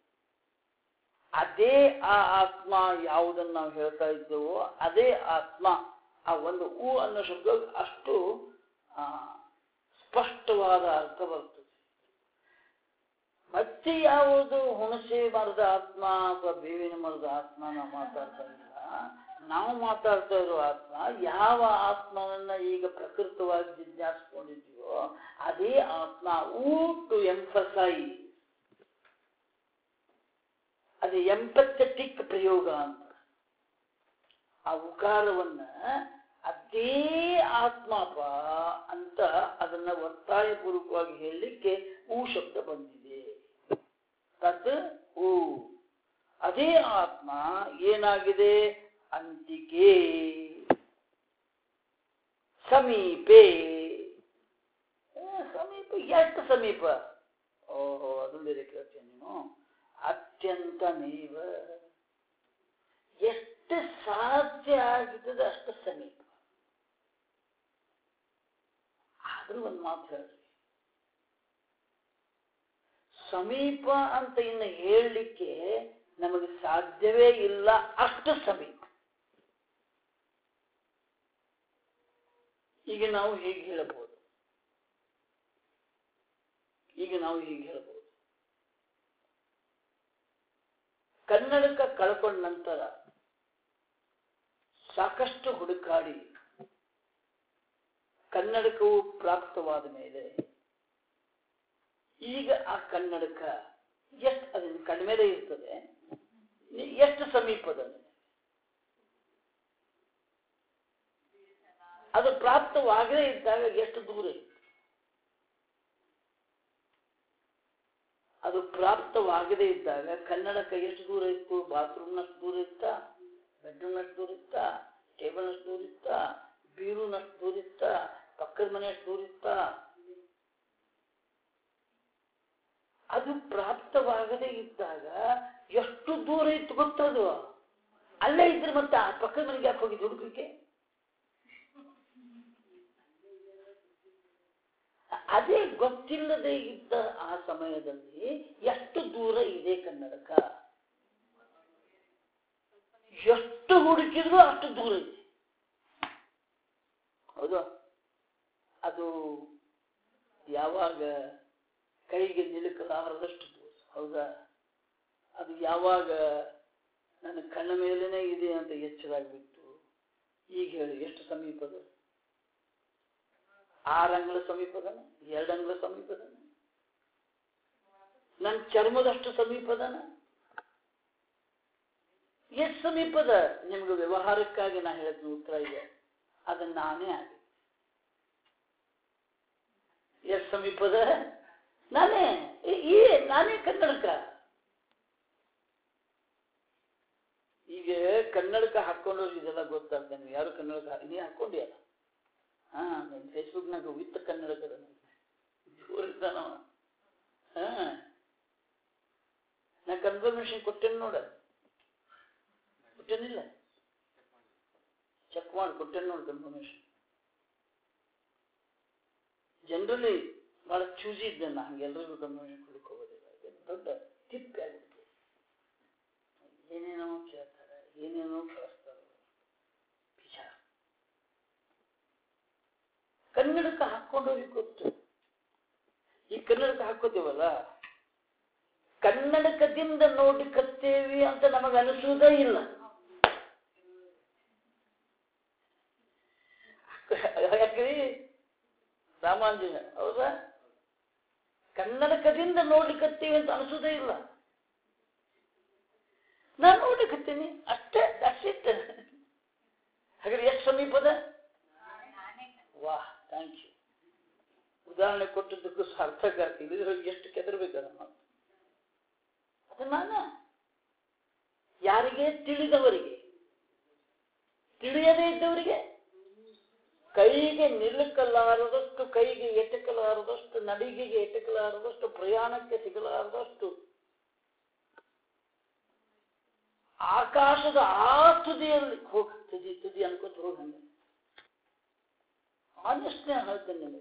ಅದೇ ಆ ಆತ್ಮ ಯಾವುದನ್ನು ನಾವು ಹೇಳ್ತಾ ಇದ್ದೇವೋ ಅದೇ ಆತ್ಮ ಆ ಒಂದು ಉ ಅನ್ನೋ ಶಬ್ದ ಅಷ್ಟು ಆ, ಸ್ಪಷ್ಟವಾದ ಅರ್ಥ ಬರ್ತದೆ ಮತ್ತೆ ಯಾವುದು ಹುಣಸೆ ಮರದ ಆತ್ಮ ಅಥವಾ ಬೇವಿನ ಮರದ ಆತ್ಮ ನಾವು ಮಾತಾಡ್ತಾ ಇಲ್ಲ ನಾವು ಮಾತಾಡ್ತಾ ಇರೋ ಆತ್ಮ ಯಾವ ಆತ್ಮವನ್ನ ಈಗ ಪ್ರಕೃತವಾಗಿ ಜಿಜ್ಞಾಸಿಕೊಂಡಿದ್ದೀವೋ ಅದೇ ಆತ್ಮ ಊ ಟು ಎಂಫಸೈಸ್ ಅದು ಎಂಪಥೆಟಿಕ್ ಪ್ರಯೋಗ ಅಂತ ಆ ಉಕಾರವನ್ನ ಅದೇ ಆತ್ಮಪ ಅಂತ ಅದನ್ನ ಒತ್ತಾಯಪೂರ್ವಕವಾಗಿ ಹೇಳಲಿಕ್ಕೆ ಊ ಶಬ್ದ ಬಂದಿದೆ ತತ್ ಊ ಅದೇ ಆತ್ಮ ಏನಾಗಿದೆ ಅಂತಿಕೆ ಸಮೀಪೆ ಏ, ಸಮೀಪ ಎಷ್ಟು ಸಮೀಪ ಓಹೋ ಅದು ಬೇರೆ ಕೇಳ್ತೀನಿ ನೀನು ಅತ್ಯಂತಮೇವ ಎಷ್ಟು ಸಾಧ್ಯ ಆಗಿದ್ದದ ಅಷ್ಟು ಸಮೀಪ ಆದ್ರೂ ಒಂದು ಮಾತು ಹೇಳ್ರಿ ಸಮೀಪ ಅಂತ ಇನ್ನು ಹೇಳಲಿಕ್ಕೆ ನಮಗೆ ಸಾಧ್ಯವೇ ಇಲ್ಲ ಅಷ್ಟು ಸಮೀಪ ಈಗ ನಾವು ಹೀಗೆ ಹೇಳಬಹುದು ಈಗ ನಾವು ಹೀಗೆ ಹೇಳಬಹುದು ಕನ್ನಡಕ ಕಳ್ಕೊಂಡ ನಂತರ ಸಾಕಷ್ಟು ಹುಡುಕಾಡಿ ಕನ್ನಡಕವು ಪ್ರಾಪ್ತವಾದ ಮೇಲೆ ಈಗ ಆ ಕನ್ನಡಕ ಎಷ್ಟು ಅದನ್ನು ಕಡಿಮೆಲೆ ಇರ್ತದೆ ಎಷ್ಟು ಸಮೀಪದಲ್ಲಿ ಅದು ಪ್ರಾಪ್ತವಾಗದೇ ಇದ್ದಾಗ ಎಷ್ಟು ದೂರ ಇತ್ತು ಅದು ಪ್ರಾಪ್ತವಾಗದೇ ಇದ್ದಾಗ ಕನ್ನಡಕ ಎಷ್ಟು ದೂರ ಇತ್ತು ಬಾತ್ರೂಮ್ನಷ್ಟು ದೂರ ಇತ್ತಾ ಬೆಡ್ರೂಮ್ನಷ್ಟು ದೂರ ಇತ್ತಾ ಟೇಬಲ್ನಷ್ಟು ದೂರ ಇತ್ತಾ ಬೀರುನಷ್ಟು ದೂರ ಇತ್ತಾ ಪಕ್ಕದ ಮನೆಯಷ್ಟು ದೂರ ಇತ್ತಾ ಅದು ಪ್ರಾಪ್ತವಾಗದೇ ಇದ್ದಾಗ ಎಷ್ಟು ದೂರ ಇತ್ತು ಗೊತ್ತದು ಅಲ್ಲೇ ಇದ್ರೆ ಮತ್ತೆ ಆ ಪಕ್ಕದ ಮನೆಗೆ ಯಾಕೆ ಹೋಗಿದ್ದು ಹುಡುಗಕ್ಕೆ ಅದೇ ಗೊತ್ತಿಲ್ಲದೆ ಇದ್ದ ಆ ಸಮಯದಲ್ಲಿ ಎಷ್ಟು ದೂರ ಇದೆ ಕನ್ನಡಕ ಎಷ್ಟು ಹುಡುಕಿದ್ರು ಅಷ್ಟು ದೂರ ಇದೆ ಹೌದಾ ಅದು ಯಾವಾಗ ಕೈಗೆ ನಿಲುಕಲಾರದಷ್ಟು ದೂರ ಹೌದಾ ಅದು ಯಾವಾಗ ನನ್ನ ಕಣ್ಣ ಮೇಲೇನೆ ಇದೆ ಅಂತ ಎಚ್ಚರಾಗ್ಬಿಟ್ಟು ಈಗ ಹೇಳಿ ಎಷ್ಟು ಸಮೀಪದ ಆರು ಅಂಗ್ಲ ಸಮೀಪದನ ಎರಡು ಅಂಗ್ಲ ಸಮೀಪದನ ನನ್ನ ಚರ್ಮದಷ್ಟು ಸಮೀಪದನ ಎಷ್ಟು ಸಮೀಪದ ನಿಮ್ಗೆ ವ್ಯವಹಾರಕ್ಕಾಗಿ ನಾ ಹೇಳಿದ ಉತ್ತರ ಇದೆ ಅದನ್ನ ನಾನೇ ಆಗಿ ಎಷ್ಟು ಸಮೀಪದ ನಾನೇ ಏ- ಏ ನಾನೇ ಕನ್ನಡಕ ಈಗ ಕನ್ನಡಕ ಹಾಕೊಂಡವ್ರು ಇದೆಲ್ಲ ಗೊತ್ತಾಗ್ತದೆ ನೀವು ಯಾರು ಕನ್ನಡಕ ಹಾಕಿ- ನೀ ಹಾಕೊಂಡಿಯಲ್ಲ ಹಾ ನನ್ನ ಫೇಸ್ಬುಕ್ನಾಗ ವಿತ್ ಕನ್ನಡಕದ ಜೋರಿದ್ದಾನವ ಹಾ ನಾ ಕನ್ಫರ್ಮೇಶನ್ ಕೊಟ್ಟೇನೆ ನೋಡ ಕೊಟ್ಟೇನಿಲ್ಲ ಚೆಕ್ ಮಾಡಿ ಕೊಟ್ಟೇನೆ ನೋಡಿ ಕನ್ಫರ್ಮೇಶನ್ ಜನರಲಿ ಬಹಳ ಚೂಸಿ ಇದ್ದೆ ನಾ ಹಂಗೆಲ್ರಿಗೂ ಕನ್ಫರ್ಮೇಶನ್ ಕೊಡಕ್ಕೆ ಹೋಗೋದಿಲ್ಲ ಇದು ದೊಡ್ಡ ತಿಪ್ಪೆ ಆಗ್ಬಿಡ್ತು ಏನೇನೋ ಕೇಳ್ತಾರೆ ಏನೇನೋ ಕಳಿಸ್ತಾರೆ ವಿಚಾರ ಕನ್ನಡಕ ಹಾಕೊಂಡವ್ರಿಗೆ ಗೊತ್ತು ಈ ಕನ್ನಡಕ ಹಾಕೋತೀವಲ್ಲ ಕನ್ನಡಕದಿಂದ ನೋಡ್ಲಿಕ್ಕತ್ತೇವಿ ಅಂತ ನಮಗೆ ಅನಿಸುವುದೇ ಇಲ್ಲ ಯಾಕ್ರಿ ರಾಮಾಂಜನ ಹೌದಾ ಕನ್ನಡಕದಿಂದ ನೋಡ್ಲಿಕ್ಕತ್ತೀವಿ ಅಂತ ಅನಿಸುವುದೇ ಇಲ್ಲ ನಾನು ನೋಡ್ಲಿಕ್ಕತ್ತೀನಿ ಅಷ್ಟೇ ದಟ್ಸ್ ಹಾಗಾದ್ರೆ ಎಷ್ಟು ಸಮೀಪದ ವಾಹ್ ಥ್ಯಾಂಕ್ ಯು ಉದಾಹರಣೆ ಕೊಟ್ಟದ್ದಕ್ಕೂ ಸಾರ್ಥಕ ಆಗ್ತಿದೆ ಇದ್ರಲ್ಲಿ ಎಷ್ಟು ಕೆದರ್ಬೇಕದ ನಾವು ಅದು ನಾನ ಯಾರಿಗೆ ತಿಳಿದವರಿಗೆ ತಿಳಿಯದೇ ಇದ್ದವರಿಗೆ ಕೈಗೆ ನಿಲ್ಲುಕಲಾರದಷ್ಟು ಕೈಗೆ ಎಟಕಲಾರದಷ್ಟು ನಡಿಗೆಗೆ ಎಟಕಲಾರದಷ್ಟು ಪ್ರಯಾಣಕ್ಕೆ ಸಿಗಲಾರದಷ್ಟು ಆಕಾಶದ ಆ ತುದಿಯಲ್ಲಿ ಹೋಗಿ ತುದಿ ತುದಿ ಅನ್ಕೋತ ಹೋಗಿ ಹಂಗೆ ಆನೆಸ್ಟ್ನೇ ಹೇಳ್ತೇನೆ ನಿಮಗೆ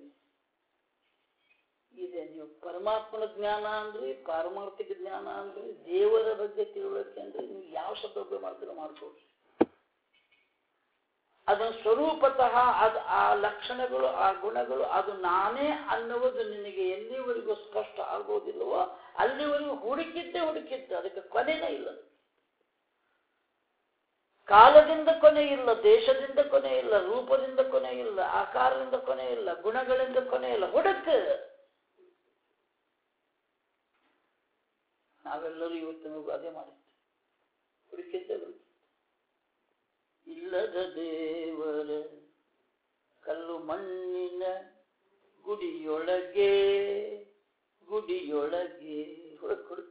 ಇದೆ ನೀವು ಪರಮಾತ್ಮನ ಜ್ಞಾನ ಅಂದ್ರಿ ಪಾರಮಾರ್ಥಿಕ ಜ್ಞಾನ ಅಂದ್ರಿ ದೇವರ ಬಗ್ಗೆ ತಿಳುವಳಿಕೆ ಅಂದ್ರೆ ನೀವು ಯಾವ ಶಬ್ದ ಉಪಯೋಗ ಮಾಡ್ತೀರೋ ಮಾಡ್ಕೊಡ್ರಿ ಅದರ ಸ್ವರೂಪತಃ ಅದು ಆ ಲಕ್ಷಣಗಳು ಆ ಗುಣಗಳು ಅದು ನಾನೇ ಅನ್ನುವುದು ನಿನಗೆ ಎಲ್ಲಿವರೆಗೂ ಸ್ಪಷ್ಟ ಆಗೋದಿಲ್ಲವೋ ಅಲ್ಲಿವರೆಗೂ ಹುಡುಕಿದ್ದೇ ಹುಡುಕಿದ್ದೆ ಅದಕ್ಕೆ ಕೊನೆನೇ ಇಲ್ಲ ಕಾಲದಿಂದ ಕೊನೆ ಇಲ್ಲ ದೇಶದಿಂದ ಕೊನೆ ಇಲ್ಲ ರೂಪದಿಂದ ಕೊನೆ ಇಲ್ಲ ಆಕಾರದಿಂದ ಕೊನೆ ಇಲ್ಲ ಗುಣಗಳಿಂದ ಕೊನೆ ಇಲ್ಲ ಹುಡುಕ ನಾವೆಲ್ಲರೂ ಇವತ್ತು ಅದೇ ಮಾಡಿದ್ವಿ ಹುಡುಕಿದ್ದೆ ಹುಡುಕಿ ಇಲ್ಲದ ದೇವರ ಕಲ್ಲು ಮಣ್ಣಿನ ಗುಡಿಯೊಳಗೆ ಗುಡಿಯೊಳಗೆ ಹುಡುಕ್ ಹುಡುಕ್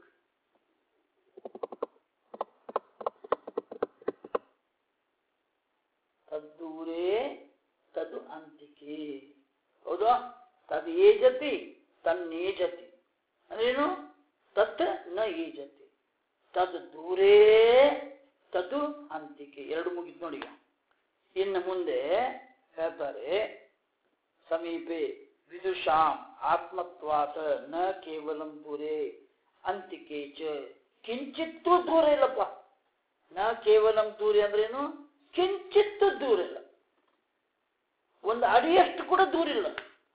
ತದ್ದೂರೇ ತದು ಅಂತಿಕೆ ಹೌದಾ ತದ್ ಏಜತಿ ತನ್ನೇಜತಿ ಅಂದ್ರೇನು ತತ್ ನ ಈಜತಿ ತದ್ ದೂರೇ ತದು ಅಂತಿಕೆ ಎರಡು ಮುಗಿದ್ ನೋಡಿ ಈಗ. ಇನ್ನು ಮುಂದೆ ಹೇಳ್ತಾರೆ ಸಮೀಪೆ ವಿದುಷಾಂ ಆತ್ಮತ್ವಾತ ನ ಕೇವಲಂ ದೂರೇ ಅಂತಿಕೆ ಚ ಕಿಂಚಿತ್ತೂ ದೂರ ಇಲ್ಲಪ್ಪ ನ ಕೇವಲಂ ದೂರ ಅಂದ್ರೇನು ಕಿಂಚಿತ್ತು ದೂರ ಇಲ್ಲ ಒಂದು ಅಡಿಯಷ್ಟು ಕೂಡ ದೂರ ಇಲ್ಲ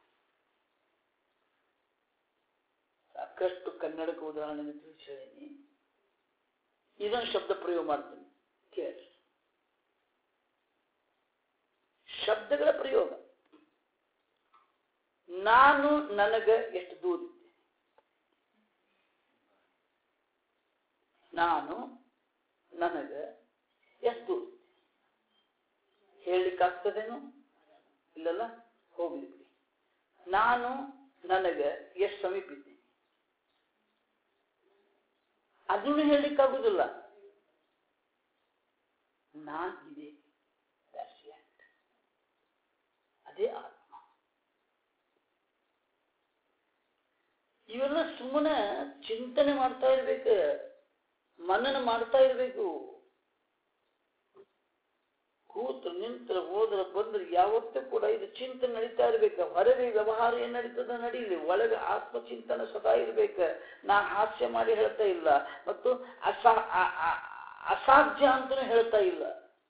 ಸಾಕಷ್ಟು ಕನ್ನಡಕ ಉದಾಹರಣೆ ತಿಳಿಸಿ ಹೇಳೀನಿ ಇದೊಂದು ಶಬ್ದ ಪ್ರಯೋಗ ಮಾಡ್ತೀನಿ ಕೇಳಿ ಶಬ್ದಗಳ ಪ್ರಯೋಗ ನಾನು ನನಗ ಎಷ್ಟು ದೂರ ಇದ್ದೆ ನಾನು ನನಗ ಎಷ್ಟು ದೂರ ಇದ್ದೆ ಹೇಳಲಿಕ್ಕಾಗ್ತದೇನು ಇಲ್ಲಲ್ಲ ಹೋಗ್ಲಿ ಬಿಡಿ ನಾನು ನನಗ ಎಷ್ಟು ಸಮೀಪ ಇದ್ದೀನಿ ಅದನ್ನು ಹೇಳಲಿಕ್ಕಾಗುದಿಲ್ಲ ನಾನ್ ಇದೆ That's it. ಅದೇ ಆತ್ಮ ಇವೆಲ್ಲ ಸುಮ್ಮನೆ ಚಿಂತನೆ ಮಾಡ್ತಾ ಇರ್ಬೇಕು ಮನನ ಮಾಡ್ತಾ ಇರ್ಬೇಕು ಕೂತು ನಿಂತ್ರ ಹೋದ್ರ ಬಂದ್ರೆ ಯಾವತ್ತೂ ಕೂಡ ಇದು ಚಿಂತನೆ ನಡೀತಾ ಇರ್ಬೇಕು ಹೊರಗೆ ವ್ಯವಹಾರ ಏನ್ ನಡೀತದ ನಡೀಲಿ ಒಳಗೆ ಆತ್ಮಚಿಂತನೆ ಸದಾ ಇರ್ಬೇಕ ನಾ ಹಾಸ್ಯ ಮಾಡಿ ಹೇಳ್ತಾ ಇಲ್ಲ ಮತ್ತು ಅಸಾ ಅ- ಅ- ಅಸಾಧ್ಯ ಅಂತಲೂ ಹೇಳ್ತಾ ಇಲ್ಲ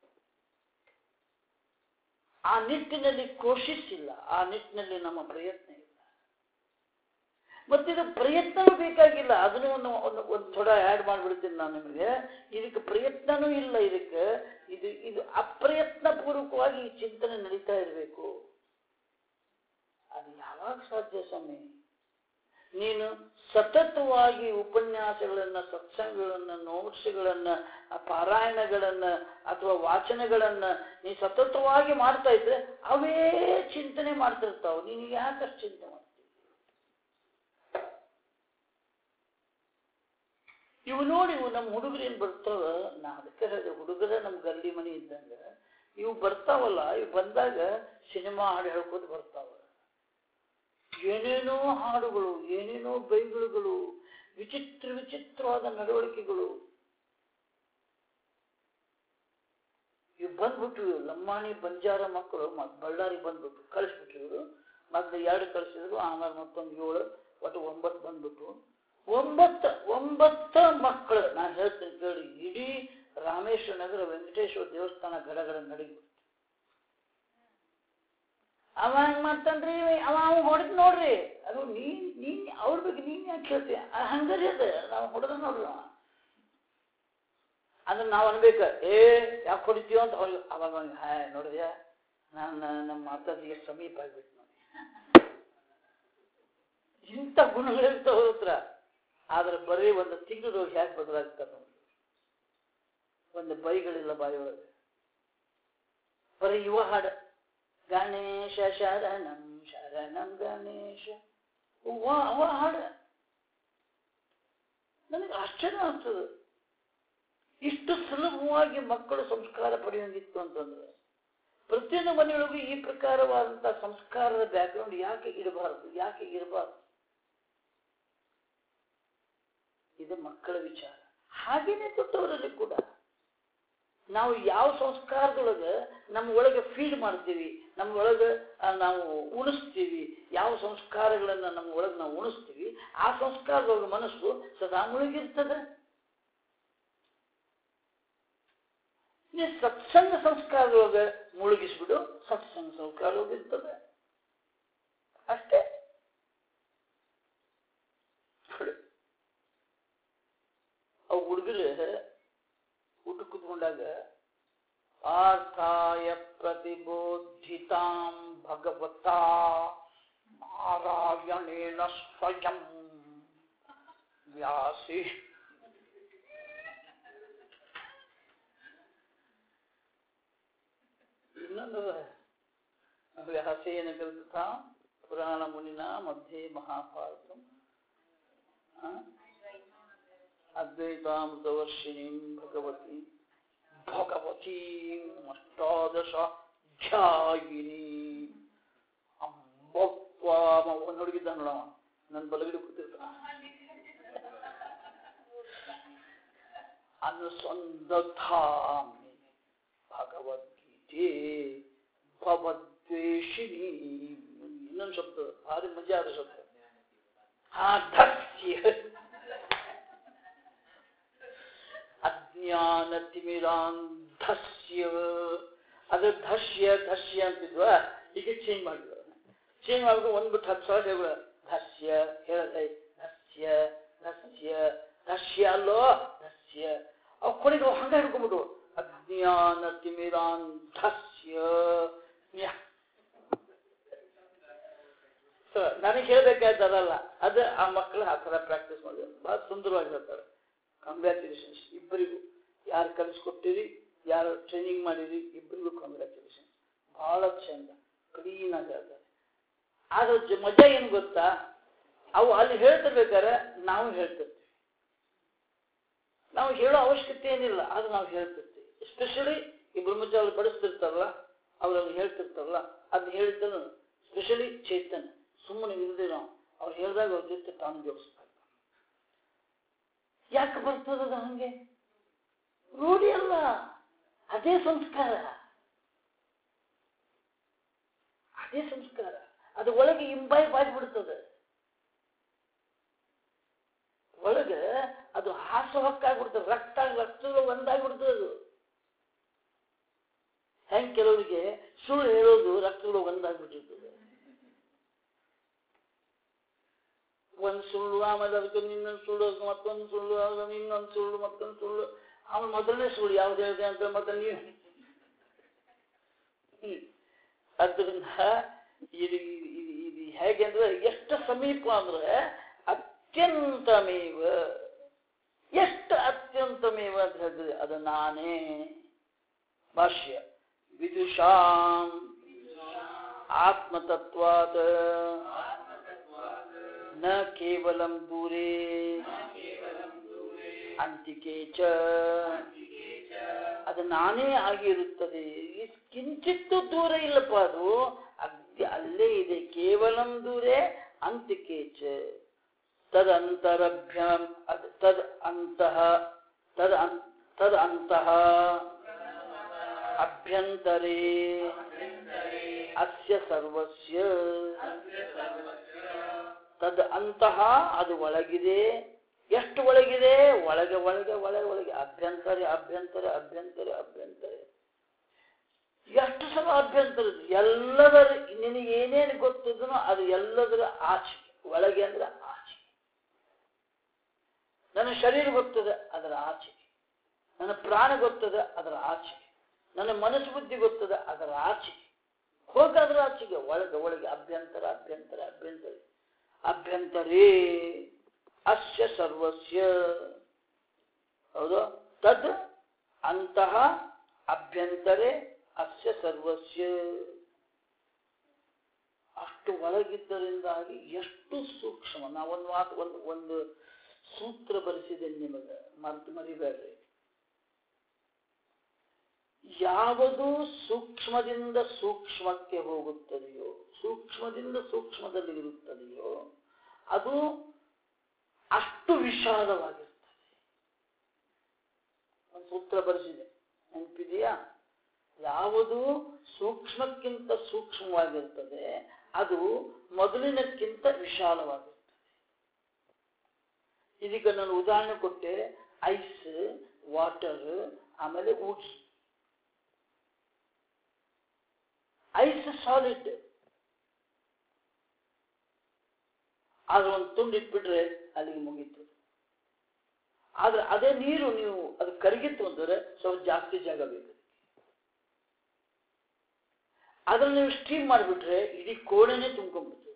ಆ ನಿಟ್ಟಿನಲ್ಲಿ ಕೋಶಿಸಿಲ್ಲ ಆ ನಿಟ್ಟಿನಲ್ಲಿ ನಮ್ಮ ಪ್ರಯತ್ನ ಇಲ್ಲ ಮತ್ತಿದು ಪ್ರಯತ್ನವೂ ಬೇಕಾಗಿಲ್ಲ ಅದನ್ನು ಒಂದು ಒಂದು ಒಂದು ಥೋಡ ಆ್ಯಡ್ ಮಾಡಿಬಿಡ್ತೀನಿ ನಾನು ನಿಮಗೆ ಇದಕ್ಕೆ ಪ್ರಯತ್ನನೂ ಇಲ್ಲ ಇದಕ್ಕೆ ಇದು ಇದು ಅಪ್ರಯತ್ನ ಪೂರ್ವಕವಾಗಿ ಈ ಚಿಂತನೆ ನಡೀತಾ ಇರಬೇಕು ಅದು ಯಾವಾಗ ಸಾಧ್ಯ ಸ್ವಾಮಿ ನೀನು ಸತತವಾಗಿ ಉಪನ್ಯಾಸಗಳನ್ನ ಸತ್ಸಂಗಗಳನ್ನ ನೋಟ್ಸ್ಗಳನ್ನ ಆ ಪಾರಾಯಣಗಳನ್ನ ಅಥವಾ ವಾಚನಗಳನ್ನ ನೀ ಸತತವಾಗಿ ಮಾಡ್ತಾ ಇದ್ರೆ ಅವೇ ಚಿಂತನೆ ಮಾಡ್ತಿರ್ತಾವ ನೀನು ಯಾಕಷ್ಟು ಚಿಂತೆ ಮಾಡ್ತೀವಿ ಇವು ನೋಡಿ ಇವು ನಮ್ಮ ಹುಡುಗರು ಏನ್ ಬರ್ತಾವ ನಾ ಅದಕ್ಕೆ ಹೇಳಿದೆ ಹುಡುಗರ ನಮ್ ಗಲ್ಲಿ ಮನೆ ಇದ್ದಂಗ ಇವು ಬರ್ತಾವಲ್ಲ ಇವು ಬಂದಾಗ ಸಿನಿಮಾ ಹಾಡು ಹೇಳ್ಕೊತ ಬರ್ತಾವ ಏನೇನೋ ಹಾಡುಗಳು ಏನೇನೋ ಬೈಗುಳುಗಳು ವಿಚಿತ್ರ ವಿಚಿತ್ರವಾದ ನಡವಳಿಕೆಗಳು ಇವು ಬಂದ್ಬಿಟ್ಟು ಲಂಬಾಣಿ ಬಂಜಾರ ಮಕ್ಕಳು ಮತ್ ಬಳ್ಳಾರಿ ಬಂದ್ಬಿಟ್ಟು ಕಳಿಸ್ಬಿಟ್ರು ಇವರು ಮೊದ್ಲು ಎರಡು ಕಳಿಸಿದ್ರು ಆಮೇಲೆ ಮತ್ತೊಂದು ಏಳು ಒಟ್ಟು ಒಂಬತ್ತು ಬಂದ್ಬಿಟ್ಟು ಒಂಬತ್ತು ಒಂಬತ್ತ ಮಕ್ಕಳು ನಾನು ಹೇಳ್ತೀನಿ ಕೇಳಿ ಇಡೀ ರಾಮೇಶ್ವರ ನಗರ ವೆಂಕಟೇಶ್ವರ ದೇವಸ್ಥಾನ ಗಡಗಡ ನಡಿಬಿಟ್ಟು ಅವ ಹೆಂಗ್ ಮಾಡ್ತಾನ್ರಿ ಅವ ಅವ ಹೊಡೆದ್ ನೋಡ್ರಿ ಅದು ನೀನ್ ನೀನ್ ಅವ್ರ ಬಗ್ಗೆ ನೀನ್ ಯಾಕೆ ಹೇಳ್ತೀಯ ಆ ಹಂಗರಿ ಅದ ನಾವು ಹೊಡೆದ ನೋಡ್ರಿ ಅವ ಅದನ್ನ ನಾವು ಅನ್ಬೇಕ ಏ ಯಾಕೆ ಹೊಡಿತೀವ ಅಂತ ಅವ್ರಿಗೆ ಅವಾಗ ಅವ್ನಿಗೆ, ಹಾ ನೋಡಿದ್ಯಾ ನಾನು ನಮ್ಮ ಮಾತಾಜಿಗೆ ಸಮೀಪ ಆಗ್ಬಿಟ್ಟು ನೋಡಿ ಇಂಥ ಗುಣಗಳಿರ್ತಾವ ಅವ್ರ ಹತ್ರ ಆದ್ರೆ ಬರೀ ಒಂದು ತಿಂಗಳು ಹ್ಯಾಕ್ ಬದಲಾಗ್ತಾರೆ ನೋಡಿ ಒಂದು ಬೈಗಳಿಲ್ಲ ಬಾಯಿಯೊಳಗೆ ಬರೀ ಯುವ ಹಾಡು ಗಣೇಶ ಶರಣಂ ಶರಣಂ ಗಣೇಶ ಅವ್ವ ಅವ ಹಾಡು ನನಗೆ ಆಶ್ಚರ್ಯ ಆಗ್ತದೆ ಇಷ್ಟು ಸುಲಭವಾಗಿ ಮಕ್ಕಳು ಸಂಸ್ಕಾರ ಪಡೆಯೋಂಗಿತ್ತು ಅಂತಂದ್ರೆ ಪ್ರತಿಯೊಂದು ಮನೆಯೊಳಗೂ ಈ ಪ್ರಕಾರವಾದಂತಹ ಸಂಸ್ಕಾರದ ಬ್ಯಾಕ್ಗ್ರೌಂಡ್ ಯಾಕೆ ಇರಬಾರದು ಯಾಕೆ ಇರಬಾರದು ಇದು ಮಕ್ಕಳ ವಿಚಾರ ಹಾಗೇನೆ ದೊಡ್ಡವರಲ್ಲಿ ಕೂಡ ನಾವು ಯಾವ ಸಂಸ್ಕಾರದೊಳಗೆ ನಮ್ಮ ಒಳಗೆ ಫೀಡ್ ಮಾಡ್ತೀವಿ ನಮ್ಮ ಒಳಗೆ ಆ, ನಾವು ಉಣಿಸ್ತೀವಿ ಯಾವ ಸಂಸ್ಕಾರಗಳನ್ನ ನಮ್ಮ ಒಳಗೆ ನಾವು ಉಣಿಸ್ತೀವಿ ಆ ಸಂಸ್ಕಾರದೊಳಗೆ ಮನಸ್ಸು ಸದಾ ಮುಳುಗಿರ್ತದೆ ನೀ ಸತ್ಸಂಗ ಸಂಸ್ಕಾರದೊಳಗೆ ಮುಳುಗಿಸ್ಬಿಡು ಸತ್ಸಂಗ ಸಂಸ್ಕಾರದೊಳಗೆ ಇರ್ತದೆ ಅಷ್ಟೇ ನೋಡಿ. ಅವು ಹುಡುಗರು ಊಟ ಕುತ್ಕೊಂಡಾಗ ಪಾರ್ಥಾಯ ಪ್ರತಿಬೋಧಿತಾಂ ಭಗವತ ನಾರಾಯಣೇನ ಸ್ವಯಂ ವ್ಯಾಸಿ ಇನ್ನೊಂದು ವ್ಯಾಸೇನ ಕಲಿತ ಪುರಾಣ ಮುನಿನ ಮಧ್ಯೆ ಮಹಾಭಾರತ ಅದ್ವೈತಾಮೃತವರ್ಷಿಣೀಂ ಭಗವತಿ ಭಗವತೀಂ ಅಷ್ಟಾದಶ ಧ್ಯಾಯಿನಿ ಅಂಬಪ್ಪ ಒಂದು ಹುಡುಗಿದ್ದ ನೋಡವ ನನ್ನ ಬಲಗಡೆ ಕೂತಿರ್ತಾನ ಅನುಸಂಧಾಮಿ ಭಗವದ್ಗೀತೆ ಭವದ್ವೇಷಿಣಿ ಇನ್ನೊಂದು ಶಬ್ದ ಭಾರಿ ಮಜಾ ಆದ ಶಬ್ದ ಹಾ ಧಸ್ಯ ಅಜ್ಞಾನತಿಮಿರಾಂಧಸ್ಯ ಅದು ಧಸ್ಯ ಧಸ್ಯ ಅಂತಿದ್ವ ಈಗ ಚೇಂಜ್ ಮಾಡಿದ್ವ ಚೇಂಜ್ ಮಾಡ್ಬಿಟ್ಟು ಒಂದ್ ಬಿಟ್ಟು ಹತ್ತು ಸಾವಿರ ಹೇಳ ಧಸ್ಯ ಹೇಳದೆ ಧಸ್ಯ ಧಸ್ಯ ಧಸ್ಯ ಅಲ್ಲೋ ಧಸ್ಯ ಅವ್ ಕೊನೆಗೆ ಅವ್ ಹಂಗ ಹಿಡ್ಕೊಂಡ್ಬಿಡು ಅಜ್ಞಾನತಿಮಿರಾಂಧಸ್ಯ ನ್ಯಾ ಸೊ ನನಗೆ ಹೇಳ್ಬೇಕಾಯ್ತು ಅದಲ್ಲ ಅದು ಆ ಮಕ್ಕಳು ಆ ಥರ ಪ್ರಾಕ್ಟೀಸ್ ಮಾಡಿ ಬಹಳ ಸುಂದರವಾಗಿ ಹೇಳ್ತಾರೆ ಕಂಗ್ರ್ಯಾಚುಲೇಷನ್ಸ್ ಇಬ್ಬರಿಗೂ ಯಾರು ಕಲಿಸ್ಕೊಟ್ಟಿರಿ ಯಾರು ಟ್ರೈನಿಂಗ್ ಮಾಡಿರಿ ಇಬ್ಬರಿಗೂ ಕಂಗ್ರ್ಯಾಚುಲೇಷನ್ ಬಹಳ ಚಂದ ಕ್ಲೀನ್ ಆಗಿ ಹೇಳ್ತಾರೆ ಆದ್ರೆ ಜ- ಮಜಾ ಏನು ಗೊತ್ತಾ ಅವು ಅಲ್ಲಿ ಹೇಳ್ತಿರ್ಬೇಕಾದ್ರೆ ನಾವು ಹೇಳ್ತಿರ್ತೀವಿ ನಾವು ಹೇಳೋ ಅವಶ್ಯಕತೆ ಏನಿಲ್ಲ ಆದ್ರೆ ನಾವು ಹೇಳ್ತಿರ್ತೀವಿ ಎಸ್ಪೆಷಲಿ ಈ ಬ್ರಹ್ಮಚಾರಿ ಬಡಿಸ್ತಿರ್ತಾರಲ್ಲ ಅವ್ರಲ್ಲಿ ಹೇಳ್ತಿರ್ತಾರಲ್ಲ ಅದನ್ನ ಹೇಳಿದ್ದನು ಸ್ಪೆಷಲಿ ಚೇತನ್ ಸುಮ್ಮನೆ ಇಲ್ಲದೆ ನಾವು ಅವ್ರು ಹೇಳಿದಾಗ ಅವ್ರ ಜೊತೆ ತಾನು ಜೋಡಿಸ್ತಾರೆ ಯಾಕೆ ಬರ್ತದದ ಹಂಗೆ ರೂಢಿ ಅಲ್ಲ ಅದೇ ಸಂಸ್ಕಾರ ಅದೇ ಸಂಸ್ಕಾರ ಅದು ಒಳಗೆ ಇಂಬಾಯಿ ಬಾಯ್ಬಿಡ್ತದೆ ಒಳಗೆ ಅದು ಹಾಸು ಹಕ್ಕಾಗ್ಬಿಡ್ತದೆ ರಕ್ತ ರಕ್ತದ ಒಂದಾಗ್ಬಿಡ್ತದೆ ಅದು ಹೆಂಗ್ ಕೆಲವರಿಗೆ ಸುಳ್ಳು ಹೇಳೋದು ರಕ್ತದ ಒಂದಾಗ್ಬಿಟ್ಟಿರ್ತದೆ ಒಂದ್ ಸುಳ್ಳು ಆಮೇಲೆ ಅದಕ್ಕೆ ಇನ್ನೊಂದು ಸುಳ್ಳು ಅದಕ್ಕೆ ಮತ್ತೊಂದು ಸುಳ್ಳು ಆಮೇಲೆ ಇನ್ನೊಂದು ಸುಳ್ಳು ಮತ್ತೊಂದು ಸುಳ್ಳು ಆಮೇಲೆ ಮೊದಲನೇ ಸುಳ್ಳು ಯಾವ್ದು ಹೇಳಿದೆ ಅಂತ ಮತ್ತೆ ನೀವು ಹ್ಮ್. ಅದರಿಂದ ಇದು ಇದು- ಇದು ಇದು ಹೇಗೆ ಅಂದ್ರೆ ಎಷ್ಟು ಸಮೀಪ ಅಂದ್ರೆ ಅತ್ಯಂತಮೇವ ಎಷ್ಟು ಅತ್ಯಂತಮೇವ ಅಂತ ಹೇಳಿದ್ರೆ ಅದು ನಾನೇ ಭಾಷ್ಯ ವಿದುಷಾಂ ಆತ್ಮತತ್ವಾದ ನ ಕೇವಲಂ ದೂರೇ ಅಂತಿಕೆ ಚ ಅದು ನಾನೇ ಆಗಿರುತ್ತದೆ ಇದ್ ಕಿಂಚಿತ್ತು ದೂರ ಇಲ್ಲಪ್ಪ ಅದು ಅಗ್ದಿ ಅಲ್ಲೇ ಇದೆ ಕೇವಲಂ ದೂರೇ ಅಂತಿಕೆ ಚ ತದಂತರಭ್ಯಂ ಅದ್ ತದ್ ಅಂತಃ ತದ್ ಅನ್- ತದ್ ಅಂತಃ ಅಭ್ಯಂತರೇ ಅಸ್ಯ ಸರ್ವಸ್ಯ ತದ್ ಅಂತಃ ಅದು ಒಳಗಿದೆ ಎಷ್ಟು ಒಳಗಿದೆ ಒಳಗೆ ಒಳಗೆ ಒಳಗೆ ಒಳಗೆ ಅಭ್ಯಂತರ ಅಭ್ಯಂತರ ಅಭ್ಯಂತರ ಅಭ್ಯಂತರ ಎಷ್ಟು ಸಲ ಅಭ್ಯಂತರ ಇದೆ? ಎಲ್ಲದರ ನಿನಗೆ ಏನೇನು ಗೊತ್ತಿದನೋ ಅದು ಎಲ್ಲದರ ಆಚೆ ಒಳಗೆ ಅಂದ್ರೆ ಆಚೆ ನನ್ನ ಶರೀರ ಗೊತ್ತದೆ ಅದರ ಆಚೆ ನನ್ನ ಪ್ರಾಣ ಗೊತ್ತದೆ ಅದರ ಆಚೆ ನನ್ನ ಮನಸ್ಸು ಬುದ್ಧಿ ಗೊತ್ತದೆ ಅದರ ಆಚೆ ಹೋಗ ಅದರ ಆಚೆಗೆ ಒಳಗೆ ಒಳಗೆ ಅಭ್ಯಂತರ ಅಭ್ಯಂತರ ಅಭ್ಯಂತರ ಅಭ್ಯಂತರೇ ಅಸ್ಯ ಸರ್ವಸ್ಯ ಹೌದು ತದ್ ಅಂತಹ ಅಭ್ಯಂತರೇ ಅಸ್ಯ ಸರ್ವಸ್ಯ ಅಷ್ಟು ಒಳಗಿದ್ದರಿಂದಾಗಿ ಎಷ್ಟು ಸೂಕ್ಷ್ಮ ನಾ ಒಂದು ಮಾತು ಒಂದು ಒಂದು ಸೂತ್ರ ಬರೆಸಿದ್ದೇನೆ ನಿಮಗೆ ಮರ್ತು ಮರಿಬೇಡ್ರಿ ಯಾವುದು ಸೂಕ್ಷ್ಮದಿಂದ ಸೂಕ್ಷ್ಮಕ್ಕೆ ಹೋಗುತ್ತದೆಯೋ ಸೂಕ್ಷ್ಮದಿಂದ ಸೂಕ್ಷ್ಮದಲ್ಲಿ ಇರುತ್ತದೆಯೋ ಅದು ಅಷ್ಟು ವಿಶಾಲವಾಗಿರ್ತದೆ ಒಂದು ಸೂತ್ರ ಬರೆಸಿದೆ ನೆನಪಿದೆಯಾ ಯಾವುದು ಸೂಕ್ಷ್ಮಕ್ಕಿಂತ ಸೂಕ್ಷ್ಮವಾಗಿರ್ತದೆ ಅದು ಮೊದಲಿನಕ್ಕಿಂತ ವಿಶಾಲವಾಗಿರ್ತದೆ ಇದೀಗ ನಾನು ಉದಾಹರಣೆ ಕೊಟ್ಟೆ ಐಸ್ ವಾಟರ್ ಆಮೇಲೆ ಊಟಿ ಐಸ್ ಸಾಲಿಡ್ ಆದ್ರೆ ಒಂದು ತುಂಡು ಇಟ್ಬಿಟ್ರೆ ಅಲ್ಲಿಗೆ ಮುಗೀತು ಆದ್ರೆ ಅದೇ ನೀರು ನೀವು ಅದು ಕರಗಿತ್ತು ಅಂದ್ರೆ ಸ್ವಲ್ಪ ಜಾಸ್ತಿ ಜಾಗ ಬೇಕು ಅದನ್ನ ನೀವು ಸ್ಟೀಮ್ ಮಾಡಿಬಿಟ್ರೆ ಇಡೀ ಕೋಣೆನೆ ತುಂಬ್ಕೊಂಡ್ಬಿಡ್ತದೆ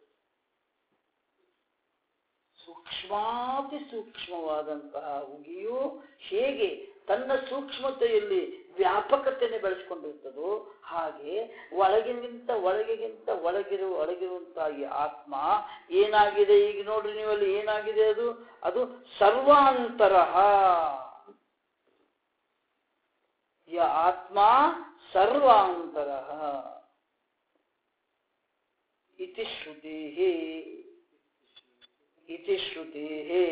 ಸೂಕ್ಷ್ಮಾತಿ ಸೂಕ್ಷ್ಮವಾದಂತಹ ಉಗಿಯು ಹೇಗೆ ತನ್ನ ಸೂಕ್ಷ್ಮತೆಯಲ್ಲಿ ವ್ಯಾಪಕತೆಯನ್ನು ಬೆಳೆಸ್ಕೊಂಡಿರ್ತದೋ ಹಾಗೆ ಒಳಗಿನಿಂತ ಒಳಗಿಗಿಂತ ಒಳಗಿರುವ ಒಳಗಿರುವಂತಹ ಈ ಆತ್ಮ ಏನಾಗಿದೆ ಈಗ ನೋಡ್ರಿ ನೀವಲ್ಲಿ ಏನಾಗಿದೆ ಅದು ಅದು ಸರ್ವಾಂತರ ಈ ಆತ್ಮ ಸರ್ವಾಂತರ ಇತಿ ಶ್ರುತಿ ಇತಿ ಶ್ರುತಿ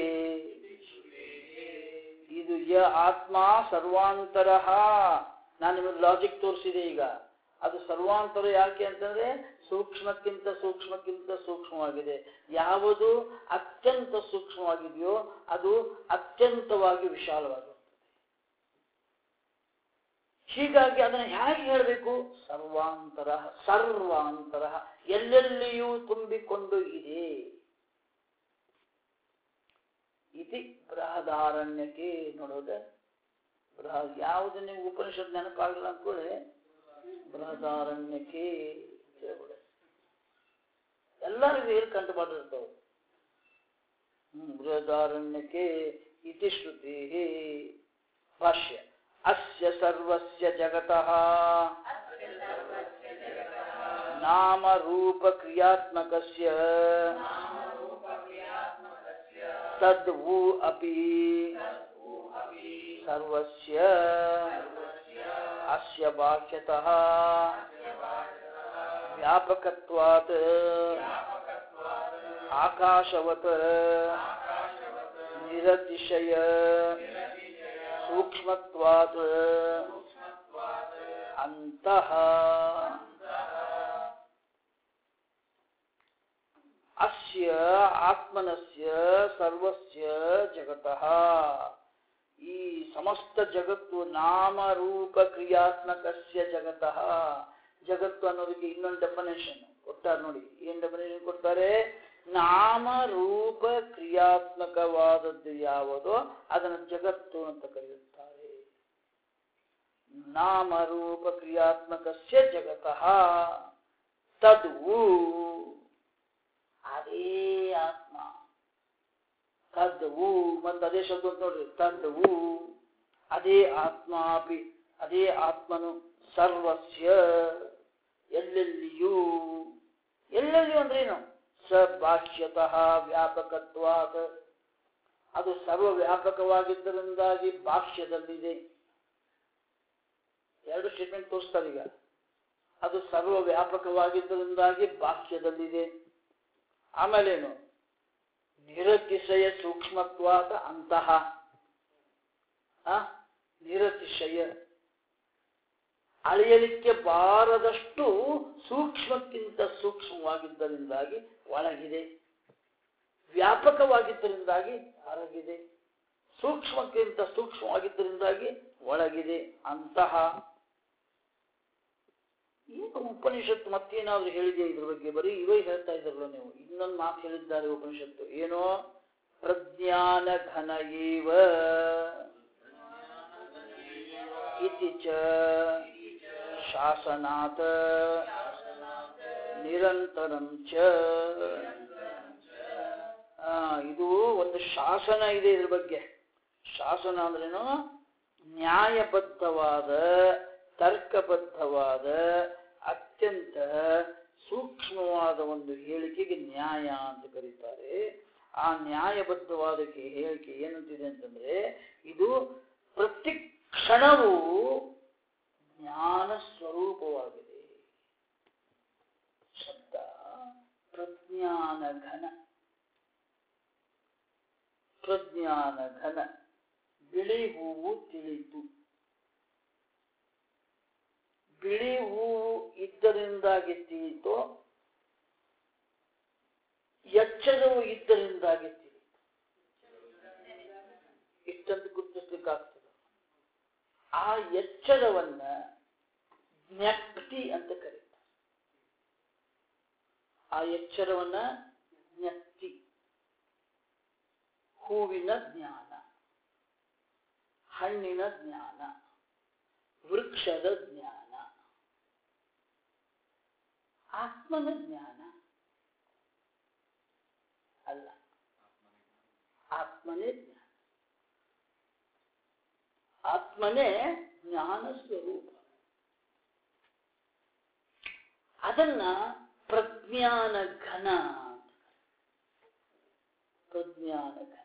ಇದು ಯ ಆತ್ಮ ಸರ್ವಾಂತರ ನಾನು ನಿಮಗೆ ಲಾಜಿಕ್ ತೋರಿಸಿದೆ ಈಗ ಅದು ಸರ್ವಾಂತರ ಯಾಕೆ ಅಂತಂದ್ರೆ ಸೂಕ್ಷ್ಮಕ್ಕಿಂತ ಸೂಕ್ಷ್ಮಕ್ಕಿಂತ ಸೂಕ್ಷ್ಮವಾಗಿದೆ ಯಾವುದು ಅತ್ಯಂತ ಸೂಕ್ಷ್ಮವಾಗಿದೆಯೋ ಅದು ಅತ್ಯಂತವಾಗಿ ವಿಶಾಲವಾಗಿರುತ್ತದೆ ಹೀಗಾಗಿ ಅದನ್ನು ಹೇಗೆ ಹೇಳಬೇಕು ಸರ್ವಾಂತರ ಸರ್ವಾಂತರ ಎಲ್ಲೆಲ್ಲಿಯೂ ತುಂಬಿಕೊಂಡು ಇದೆ ಇತಿ ಬೃಹದಾರಣ್ಯಕ್ಕೆ ನೋಡೋದೆ ಬೃಹ ಯಾವುದು ನಿಮ್ಗೆ ಉಪನಿಷತ್ ನೆನಪಾಗಲ್ಲ ಅಂದ್ಕೊಳ್ಳಿ ಬೃಹದಾರಣ್ಯಕ್ಕೆ ಹೇಳ್ಬಿಡಿ ಎಲ್ಲರಿಗೂ ಹೇಳಿ ಕಂಡು ಬಂದಿರ್ತಾವೆ ಹ್ಮ್ ಬೃಹದಾರಣ್ಯಕ್ಕೆ ಇತಿ ಶ್ರುತಿ ಭಾಷ್ಯ ಅಸ್ಯ ಸರ್ವಸ್ಯ ಜಗತಃ ನಾಮ ರೂಪ ಕ್ರಿಯಾತ್ಮಕಸ್ಯ ತದ್ವು ಅಪಿ ಸರ್ವಸ್ಯ ಅಸ್ಯ ಬಾಹ್ಯತಃ ವ್ಯಾಪಕತ್ವಾತ್ ಆಕಾಶವತ್ ನಿರತಿಶಯ ಸೂಕ್ಷ್ಮತ್ವಾತ್ ಅಂತಃ ಅಸ್ಯ ಆತ್ಮನಸ್ಯ ಸರ್ವಸ್ಯ ಜಗತಃ ಈ ಸಮಸ್ತ ಜಗತ್ತು ನಾಮರೂಪ ಕ್ರಿಯಾತ್ಮಕಸ್ಯ ಜಗತಃ ಜಗತ್ತು ಅನ್ನೋದಕ್ಕೆ ಇನ್ನೊಂದು ಡೆಫಿನೇಷನ್ ಕೊಟ್ಟಾರೆ ನೋಡಿ ಏನ್ ಡೆಫಿನೇಷನ್ ಕೊಡ್ತಾರೆ ನಾಮ ರೂಪ ಕ್ರಿಯಾತ್ಮಕವಾದದ್ದು ಯಾವುದೋ ಅದನ್ನು ಜಗತ್ತು ಅಂತ ಕರೆಯುತ್ತಾರೆ ನಾಮರೂಪ ಕ್ರಿಯಾತ್ಮಕಸ್ಯ ಜಗತಃ ತದ್ವು ಅದೇ ಆತ್ಮ ತದ್ವು ಮತ್ತು ಅದೇ ಶಬ್ದ ಅಂತ ನೋಡ್ರಿ ತದ್ವು ಅದೇ ಆತ್ಮಾಪಿ ಅದೇ ಆತ್ಮನು ಸರ್ವಸ್ಯ ಎಲ್ಲೆಲ್ಲಿಯೂ ಎಲ್ಲೆಲ್ಲಿಯೂ ಅಂದ್ರೆ ಏನು ಸ ಬಾಹ್ಯತಃ ವ್ಯಾಪಕತ್ವಾದ ಅದು ಸರ್ವ ವ್ಯಾಪಕವಾಗಿದ್ದರಿಂದಾಗಿ ಬಾಹ್ಯದಲ್ಲಿದೆ ಎರಡು ಸ್ಟೇಟ್ಮೆಂಟ್ ತೋರಿಸ್ತಾರೆ ಈಗ ಅದು ಸರ್ವ ವ್ಯಾಪಕವಾಗಿದ್ದರಿಂದಾಗಿ ಬಾಹ್ಯದಲ್ಲಿದೆ ಆಮೇಲೇನು ನಿರತಿಶಯ ಸೂಕ್ಷ್ಮತ್ವಾದ ಅಂತಹ ಆ? ನಿರತಿಶಯ ಅಳೆಯಲಿಕ್ಕೆ ಬಾರದಷ್ಟು ಸೂಕ್ಷ್ಮಕ್ಕಿಂತ ಸೂಕ್ಷ್ಮವಾಗಿದ್ದರಿಂದಾಗಿ ಒಳಗಿದೆ ವ್ಯಾಪಕವಾಗಿದ್ದರಿಂದಾಗಿ ಹೊರಗಿದೆ ಸೂಕ್ಷ್ಮಕ್ಕಿಂತ ಸೂಕ್ಷ್ಮವಾಗಿದ್ದರಿಂದಾಗಿ ಒಳಗಿದೆ ಅಂತಹ ಏನು ಉಪನಿಷತ್ತು ಮತ್ತೇನಾದ್ರೂ ಹೇಳಿದೆ ಇದ್ರ ಬಗ್ಗೆ ಬರೀ ಇವೇ ಹೇಳ್ತಾ ಇದ್ರಲ್ಲ ನೀವು ಇನ್ನೊಂದು ಮಾತು ಹೇಳಿದ್ದಾರೆ ಉಪನಿಷತ್ತು ಏನೋ ಪ್ರಜ್ಞಾನ ಘನ ಏವ ಇತಿ ಚ ಶಾಸನಾತ್ ನಿರಂತರಂ ಚ ಆ, ಇದು ಒಂದು ಶಾಸನ ಇದೆ ಇದ್ರ ಬಗ್ಗೆ ಶಾಸನ ಅಂದ್ರೇನು ನ್ಯಾಯಬದ್ಧವಾದ ತರ್ಕಬದ್ಧವಾದ ಅತ್ಯಂತ ಸೂಕ್ಷ್ಮವಾದ ಒಂದು ಹೇಳಿಕೆಗೆ ನ್ಯಾಯ ಅಂತ ಕರೀತಾರೆ ಆ ನ್ಯಾಯಬದ್ಧವಾದ ಕೆ- ಹೇಳಿಕೆ ಏನಂತಿದೆ ಅಂತಂದ್ರೆ ಇದು ಪ್ರತಿ ಕ್ಷಣವೂ ಜ್ಞಾನ ಸ್ವರೂಪವಾಗಿದೆ ಶಬ್ದ ಪ್ರಜ್ಞಾನ ಘನ ಪ್ರಜ್ಞಾನ ಘನ ಬಿಳಿ ಹೂವು ತಿಳಿತು ಬಿಳಿ ಹೂವು ಇದ್ದರಿಂದಾಗಿ ತಿಳಿತೋ ಎಚ್ಚರವು ಇದ್ದರಿಂದಾಗಿ ತಿಳಿತು ಇಷ್ಟಂತ ಗುರುತಿಸ್ಲಿಕ್ಕಾಗ್ತದೆ ಆ ಎಚ್ಚರವನ್ನ ಜ್ಞಪ್ತಿ ಅಂತ ಕರೀತಾರೆ ಆ ಎಚ್ಚರವನ್ನ ಜ್ಞಪ್ತಿ ಹೂವಿನ ಜ್ಞಾನ ಹಣ್ಣಿನ ಜ್ಞಾನ ವೃಕ್ಷದ ಜ್ಞಾನ ಆತ್ಮನ ಜ್ಞಾನ ಅಲ್ಲ ಆತ್ಮನೇ ಜ್ಞಾನ ಆತ್ಮನೇ ಜ್ಞಾನ ಸ್ವರೂಪ ಅದನ್ನ ಪ್ರಜ್ಞಾನ ಘನ ಅಂತ ಪ್ರಜ್ಞಾನ ಘನ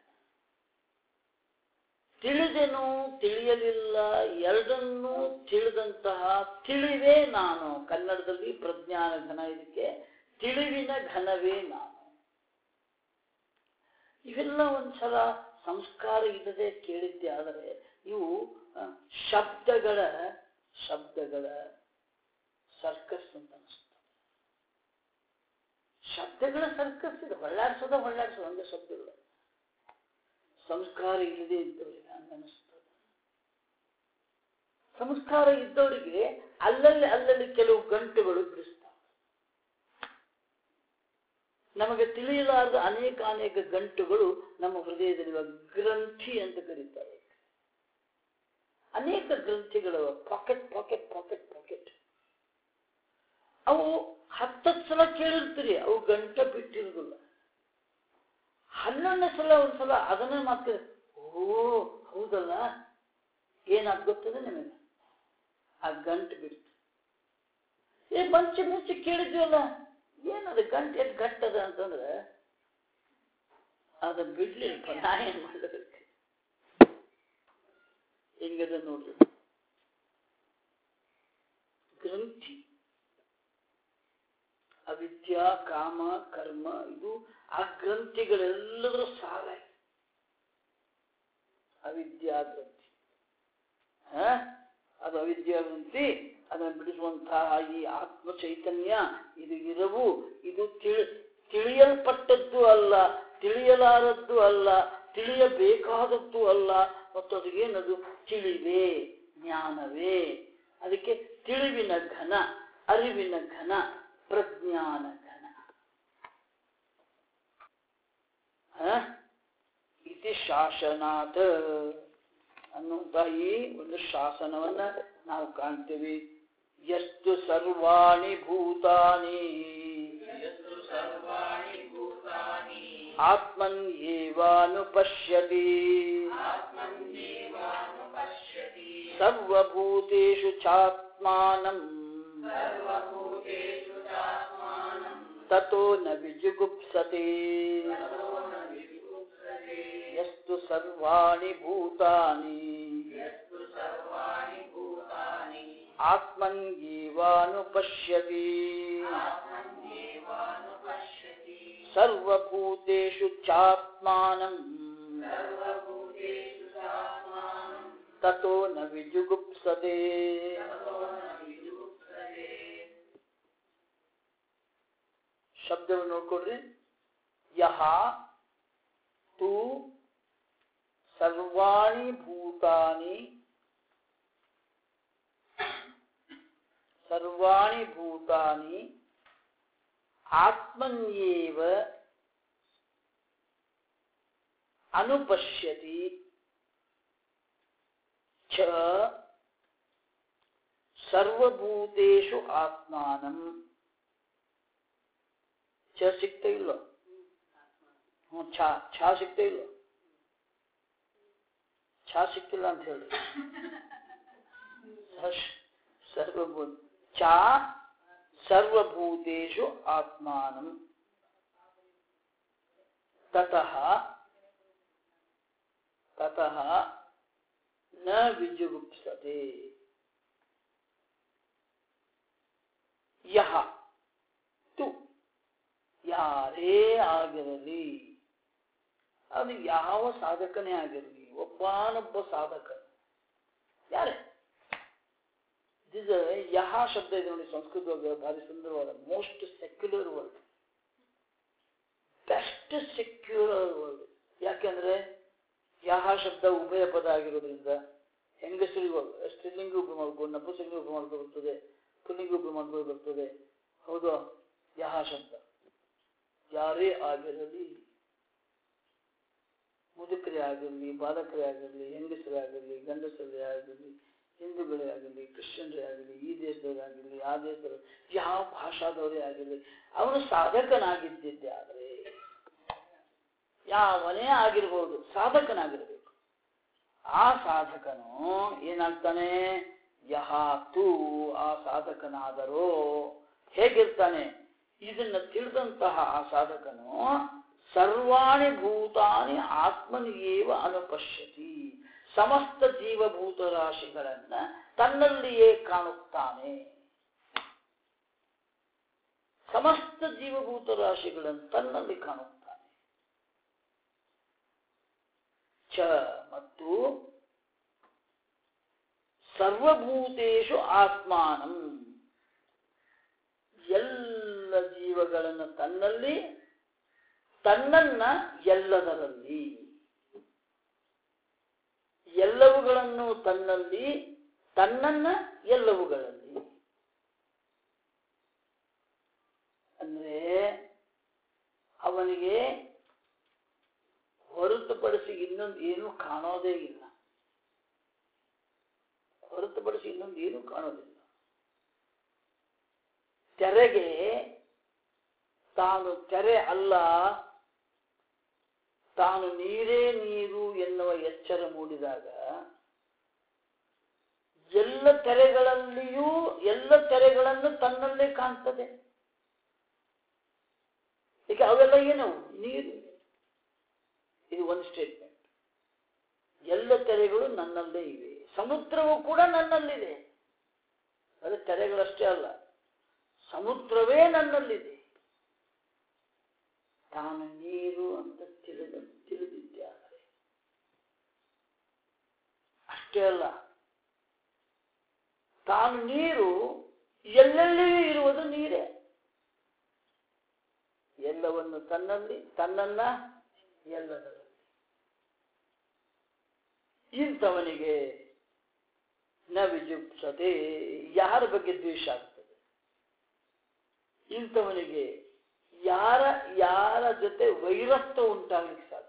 ತಿಳಿದೆನು ತಿಳಿಯಲಿಲ್ಲ ಎರಡನ್ನೂ ತಿಳಿದಂತಹ ತಿಳಿವೇ ನಾನು ಕನ್ನಡದಲ್ಲಿ ಪ್ರಜ್ಞಾನ ಘನ ಇದಕ್ಕೆ ತಿಳಿವಿನ ಘನವೇ ನಾನು ಇವೆಲ್ಲ ಒಂದ್ಸಲ ಸಂಸ್ಕಾರ ಇಲ್ಲದೆ ಕೇಳಿದ್ದೆ ಆದರೆ ಇವು ಆ, ಶಬ್ದಗಳ ಶಬ್ದಗಳ ಸರ್ಕಸ್ ಅಂತ ಅನಿಸ್ತದೆ ಶಬ್ದಗಳ ಸರ್ಕಸ್ ಇದೆ ಹೊಳ್ಳಾಡ್ಸೋದ ಹೊಳ್ಳಾಡ್ಸೋದು ಹಂಗೆ ಶಬ್ದಗಳು ಸಂಸ್ಕಾರ ಇಲ್ಲದೆ ಇದ್ದವರಿಗೆ ಹಂಗ ಅನಿಸ್ತದೆ ಸಂಸ್ಕಾರ ಇದ್ದವರಿಗೆ ಅಲ್ಲಲ್ಲಿ ಅಲ್ಲಲ್ಲಿ ಕೆಲವು ಗಂಟುಗಳು ಬಿಡಿಸ್ತಾವೆ ನಮಗೆ ತಿಳಿಯಲಾರದ ಅನೇಕ ಅನೇಕ ಗಂಟುಗಳು ನಮ್ಮ ಹೃದಯದಲ್ಲಿರುವ ಗ್ರಂಥಿ ಅಂತ ಕರೀತಾರೆ ಅನೇಕ ಗ್ರಂಥಿಗಳು ಪಾಕೆಟ್ ಪಾಕೆಟ್ ಪಾಕೆಟ್ ಪಾಕೆಟ್ ಅವು ಹತ್ತತ್ತು ಸಲ ಕೇಳಿರ್ತೀರಿ ಅವು ಗಂಟ ಬಿಟ್ಟಿರೋದಿಲ್ಲ ಹನ್ನೊಂದನೇ ಸಲ ಒಂದ್ಸಲ ಅದನ್ನೇ ಮತ್ತೆ ಓ ಹೌದಲ್ಲ ಏನಾಗ್ ಗೊತ್ತದೆ ನಿಮಗೆ ಆ ಗಂಟು ಬಿಡ್ತು ಏ ಮುಂಚೆ ಮುಂಚೆ ಕೇಳಿದ್ವಲ್ಲ ಏನದು ಗಂಟು ಎಷ್ಟು ಗಟ್ಟದ ಅಂತಂದ್ರೆ ಅದು ಬಿಡ್ಲಿಲ್ಪ ನಾ ಏನ್ ಮಾಡಬೇಕು ಹೆಂಗದ ನೋಡ್ರಿ ಗ್ರಂಥಿ ಅವಿದ್ಯಾ ಕಾಮ ಕರ್ಮ ಇದು ಆ ಗ್ರಂಥಿಗಳೆಲ್ಲದರ ಸಾರ ಇದೆ. ಅವಿದ್ಯಾ ಗ್ರಂಥಿ ಹ? ಅದು ಅವಿದ್ಯಾ ಗ್ರಂಥಿ ಅದನ್ನು ಬಿಡಿಸುವಂತಹ ಈ ಆತ್ಮ ಚೈತನ್ಯ ಇದು ಇರವು ಇದು ತಿಳಿ ತಿಳಿಯ ತಿಳಿಯಲ್ಪಟ್ಟದ್ದು ಅಲ್ಲ ತಿಳಿಯಲಾರದ್ದು ಅಲ್ಲ ತಿಳಿಯಬೇಕಾದದ್ದು ಅಲ್ಲ ಮತ್ತು ಅದು ಏನದು ತಿಳಿವೇ ಜ್ಞಾನವೇ ಅದಕ್ಕೆ ತಿಳಿವಿನ ಘನ ಅರಿವಿನ ಘನ ಪ್ರಜ್ಞಾನ ಘನ ಹ? ಇತಿ ಶಾಸನಾತ್ ಅನ್ನುವಂತಹ ಈ ಒಂದು ಶಾಸನವನ್ನ ನಾವು ಕಾಣ್ತೇವೆ ಎಷ್ಟು ಸರ್ವಾಣಿ ಭೂತಾನಿ ಆತ್ಮನ್ ಏವಾನುಪಶ್ಯತಿ ಸರ್ವಭೂತೇಷು ಚಾತ್ಮಾನಂ ತತೋ ನ ವಿಜುಗುಪ್ಸತೆ ಯಸ್ತು ಸರ್ವಾಣಿ ಭೂತಾನಿ ಆತ್ಮನ್ ಏವಾನುಪಶ್ಯತಿ ಸರ್ವಭೂತೇಷು ಚಾತ್ಮಾನಂ ತತೋ ನ ವಿಜುಗುಪ್ಸತೆ ಶಬ್ದವನ್ನು ನೋಡ್ಕೊಡ್ರಿ ಯಹ ತು ಸರ್ವಾಣಿ ಭೂತಾನಿ ಸರ್ವಾಣಿ ಭೂತಾನಿ ಆತ್ಮನ್ಯೇವ ಅನುಪಶ್ಯತಿ ಚ ಸರ್ವಭೂತೇಷು ಆತ್ಮಾನಂ ಚ ಸಿಗ್ತಾ ಇಲ್ಲ ಹ್ಞೂ ಛಾ ಛಾ ಸಿಗ್ತಾ ಇಲ್ಲ ಛಾ ಸಿಕ್ತಿಲ್ಲ ಅಂತ ಹೇಳಿ ಸರ್ವಭೂತ ಚಾ ಸರ್ವಭೂತೇಷು ಆತ್ಮಾನಂ ತತಃ ತತಃ ನ ವಿಜುಗುಪ್ಸತೆ ಯಹ ತು ಯಾರೇ ಆಗಿರಲಿ ಅದು ಯಾವ ಸಾಧಕನೇ ಆಗಿರಲಿ ಒಬ್ಬನೊಬ್ಬ ಸಾಧಕ ಯಾರೇ ದಿಸ್ ಯಹ ಶಬ್ದ ಇದೆ ನೋಡಿ ಸಂಸ್ಕೃತವಾಗ ಭಾರಿ ಸುಂದರವಾದ most secular word best secular word ಯಾಕೆಂದ್ರೆ ಯಹ ಶಬ್ದ ಉಭಯ ಪದ ಆಗಿರೋದ್ರಿಂದ ಹೆಂಗಸರಿಗೂ ಸ್ತ್ರೀಲಿಂಗ ಉಪ ಮಾಡ್ಕೊಂಡು ನಪುಸಲಿಂಗ ಉಪ ಮಾಡ್ಕೊಂಡು ಬರ್ತದೆ ಪುಲ್ಲಿಂಗ ಉಪ ಮಾಡ್ಕೊಂಡು ಬರ್ತದೆ ಹೌದು ಯಹ ಶಬ್ದ ಯಾರೇ ಆಗಿರಲಿ ಮುದುಕರೇ ಆಗಿರಲಿ ಬಾಲಕರೇ ಆಗಿರಲಿ ಹೆಂಗಸರೇ ಆಗಿರಲಿ ಗಂಡಸರೇ ಆಗಿರಲಿ ಹಿಂದೂಗಳೇ ಆಗಲಿ ಕ್ರಿಶ್ಚಿಯನ್ರೇ ಆಗಲಿ ಈ ದೇಶದವರೇ ಆಗಿರಲಿ ಆ ದೇಶದವರು ಯಾವ ಭಾಷಾದವರೇ ಆಗಿರಲಿ ಅವನು ಸಾಧಕನಾಗಿದ್ದಿದ್ದೆ ಆದರೆ ಯಾವನೇ ಆಗಿರ್ಬೋದು ಸಾಧಕನಾಗಿರ್ಬೇಕು ಆ ಸಾಧಕನು ಏನಾಗ್ತಾನೆ ಯಹಾತು ಆ ಸಾಧಕನಾದರೋ ಹೇಗಿರ್ತಾನೆ ಇದನ್ನ ತಿಳಿದಂತಹ ಆ ಸಾಧಕನು ಸರ್ವಾಣಿ ಭೂತಾನಿ ಆತ್ಮನಿಯೇವ ಅನುಪಶ್ಯತಿ ಸಮಸ್ತ ಜೀವಭೂತ ರಾಶಿಗಳನ್ನ ತನ್ನಲ್ಲಿಯೇ ಕಾಣುತ್ತಾನೆ ಸಮಸ್ತ ಜೀವಭೂತ ರಾಶಿಗಳನ್ನು ತನ್ನಲ್ಲಿ ಕಾಣುತ್ತಾನೆ ಚ ಮತ್ತು ಸರ್ವಭೂತೇಶು ಆತ್ಮಾನಂ ಎಲ್ಲ ಜೀವಗಳನ್ನು ತನ್ನಲ್ಲಿ ತನ್ನನ್ನ ಎಲ್ಲದರಲ್ಲಿ ಎಲ್ಲವುಗಳನ್ನು ತನ್ನಲ್ಲಿ ತನ್ನನ್ನ ಎಲ್ಲವುಗಳಲ್ಲಿ ಅಂದ್ರೆ ಅವನಿಗೆ ಹೊರತುಪಡಿಸಿ ಇನ್ನೊಂದು ಏನೂ ಕಾಣೋದೇ ಇಲ್ಲ ಹೊರತುಪಡಿಸಿ ಇನ್ನೊಂದು ಏನೂ ಕಾಣೋದಿಲ್ಲ ತೆರೆಗೆ ತಾನು ತೆರೆ ಅಲ್ಲ ತಾನು ನೀರೇ ನೀರು ಎನ್ನುವ ಎಚ್ಚರ ಮೂಡಿದಾಗ ಎಲ್ಲ ತೆರೆಗಳಲ್ಲಿಯೂ ಎಲ್ಲ ತೆರೆಗಳನ್ನು ತನ್ನಲ್ಲೇ ಕಾಣ್ತದೆ ಈಗ ಅವೆಲ್ಲ ಏನವು ನೀರು ಇದು ಒಂದು ಸ್ಟೇಟ್ಮೆಂಟ್ ಎಲ್ಲ ತೆರೆಗಳು ನನ್ನಲ್ಲೇ ಇವೆ ಸಮುದ್ರವು ಕೂಡ ನನ್ನಲ್ಲಿದೆ ಅದು ತೆರೆಗಳಷ್ಟೇ ಅಲ್ಲ ಸಮುದ್ರವೇ ನನ್ನಲ್ಲಿದೆ ತಾನು ನೀರು ಅಂತ ತಿಳಿದ ತಿಳಿದಿದ್ದಾರೆ ಅಷ್ಟೇ ಅಲ್ಲ ತಾನು ನೀರು ಎಲ್ಲೆಲ್ಲಿಯೂ ಇರುವುದು ನೀರೇ ಎಲ್ಲವನ್ನು ತನ್ನಲ್ಲಿ ತನ್ನನ್ನ ಎಲ್ಲದರಲ್ಲಿ ಇಂಥವನಿಗೆ ನ ವಿಜುಪ್ಸತೆ ಯಾರ ಬಗ್ಗೆ ದ್ವೇಷ ಆಗ್ತದೆ ಇಂಥವನಿಗೆ ಯಾರ ಯಾರ ಜೊತೆ ವೈರತ್ವ ಉಂಟಾಗಲಿಕ್ಕೆ ಸಾಧ್ಯ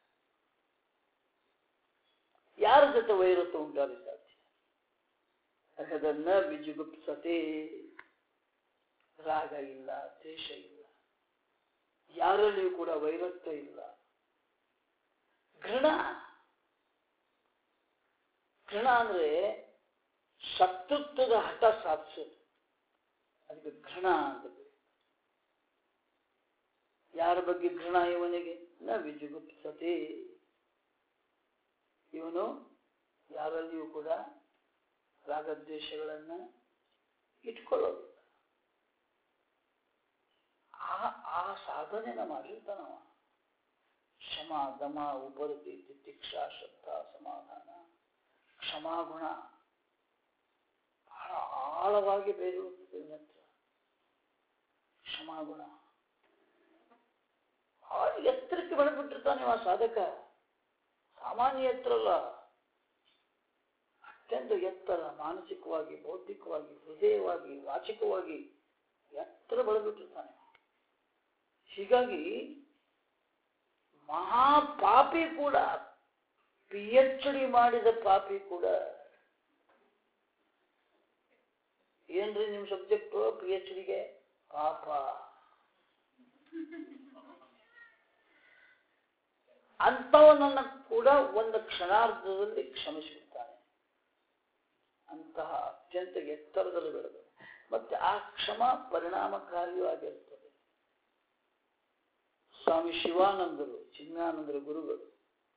ಯಾರ ಜೊತೆ ವೈರತ್ವ ಉಂಟಾಗಲಿಕ್ಕೆ ಸಾಧ್ಯ ಯಾಕಂದ್ರೆ ನ ವಿಜುಗುಪ್ಸತೆ ರಾಗ ಇಲ್ಲ ದ್ವೇಷ ಇಲ್ಲ ಯಾರಲ್ಲಿಯೂ ಕೂಡ ವೈರತ್ವ ಇಲ್ಲ ಘೃಣ ಘೃಣ ಅಂದ್ರೆ ಶತ್ರುತ್ವದ ಹಠ ಸಾಧಿಸೋದು ಅದಕ್ಕೆ ಘೃಣ ಅಂತ ಕರೀತಾರೆ. ಯಾರ ಬಗ್ಗೆ ಘೃಣ ಇವನಿಗೆ ನ ವಿಜುಗುಪ್ಸತೆ ಇವನು ಯಾರಲ್ಲಿಯೂ ಕೂಡ ರಾಗದ್ವೇಷಗಳನ್ನ ಇಟ್ಕೊಳ್ಳೋದಿಲ್ಲ ಆ ಆ ಸಾಧನೆನ ಮಾಡಿರ್ತಾನವ ಶಮ ದಮ ಉಪರತಿ ತಿತಿಕ್ಷಾ ಶ್ರದ್ಧಾ ಸಮಾಧಾನ ಕ್ಷಮಾಗುಣ ಬಹಳ ಆಳವಾಗಿ ಬೇರುತ್ತದೆ ಇವನ ಹತ್ರ ಕ್ಷಮಾಗುಣ ಬಹಳ ಎತ್ತರಕ್ಕೆ ಬೆಳೆದ್ಬಿಟ್ಟಿರ್ತಾನೆ ಆ ಸಾಧಕ ಸಾಮಾನ್ಯ ಎತ್ತರ ಅಲ್ಲ ಅತ್ಯಂತ ಎತ್ತರ ಮಾನಸಿಕವಾಗಿ ಬೌದ್ಧಿಕವಾಗಿ ಹೃದಯವಾಗಿ ವಾಚಿಕವಾಗಿ ಎತ್ತರ ಬೆಳೆದ್ಬಿಟ್ಟಿರ್ತಾನೆ ಹೀಗಾಗಿ ಮಹಾಪಾಪಿ ಕೂಡ ಪಿ ಎಚ್ ಡಿ ಮಾಡಿದ ಪಾಪಿ ಕೂಡ ಏನ್ರಿ ನಿಮ್ ಸಬ್ಜೆಕ್ಟ್ ಪಿ ಎಚ್ ಡಿಗೆ ಪಾಪ ಅಂಥವನನ್ನ ಕೂಡ ಒಂದು ಕ್ಷಣಾರ್ಧದಲ್ಲಿ ಕ್ಷಮಿಸಿಬಿಡ್ತಾನೆ ಅಂತಹ ಅತ್ಯಂತ ಎತ್ತರದಲ್ಲಿ ಬೆಳೆದು ಮತ್ತೆ ಆ ಕ್ಷಮ ಪರಿಣಾಮಕಾರಿಯೂ ಆಗಿರುತ್ತದೆ ಸ್ವಾಮಿ ಶಿವಾನಂದರು ಚಿನ್ನಾನಂದರ ಗುರುಗಳು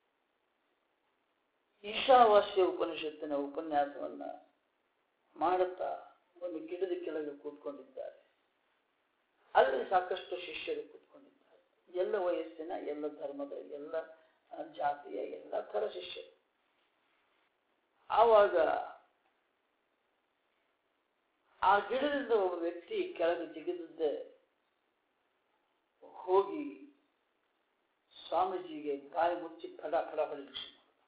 ಈಶಾವಾಸ್ಯ ಉಪನಿಷತ್ತಿನ ಉಪನ್ಯಾಸವನ್ನ ಮಾಡುತ್ತಾ ಒಂದು ಗಿಡದ ಕೆಳಗೆ ಕೂತ್ಕೊಂಡಿದ್ದಾರೆ ಅಲ್ಲಿ ಸಾಕಷ್ಟು ಶಿಷ್ಯರು ಕೂತ್ಕೊಂಡಿದ್ದಾರೆ ಎಲ್ಲ ವಯಸ್ಸಿನ ಎಲ್ಲ ಧರ್ಮದ ಎಲ್ಲ ಆ, ಜಾತಿಯ ಎಲ್ಲ ಥರ ಶಿಷ್ಯರು ಆವಾಗ ಆ ಗಿಡದಿಂದ ಒಬ್ಬ ವ್ಯಕ್ತಿ ಕೆಳಗೆ ಜಿಗಿದದ್ದೇ ಹೋಗಿ ಸ್ವಾಮೀಜಿಗೆ ಬಾಯಿ ಮುಚ್ಚಿ ಫಡ ಫಡ ಹೊಡಿಲಿಕ್ಕೆ ಶುರು ಮಾಡ್ದ.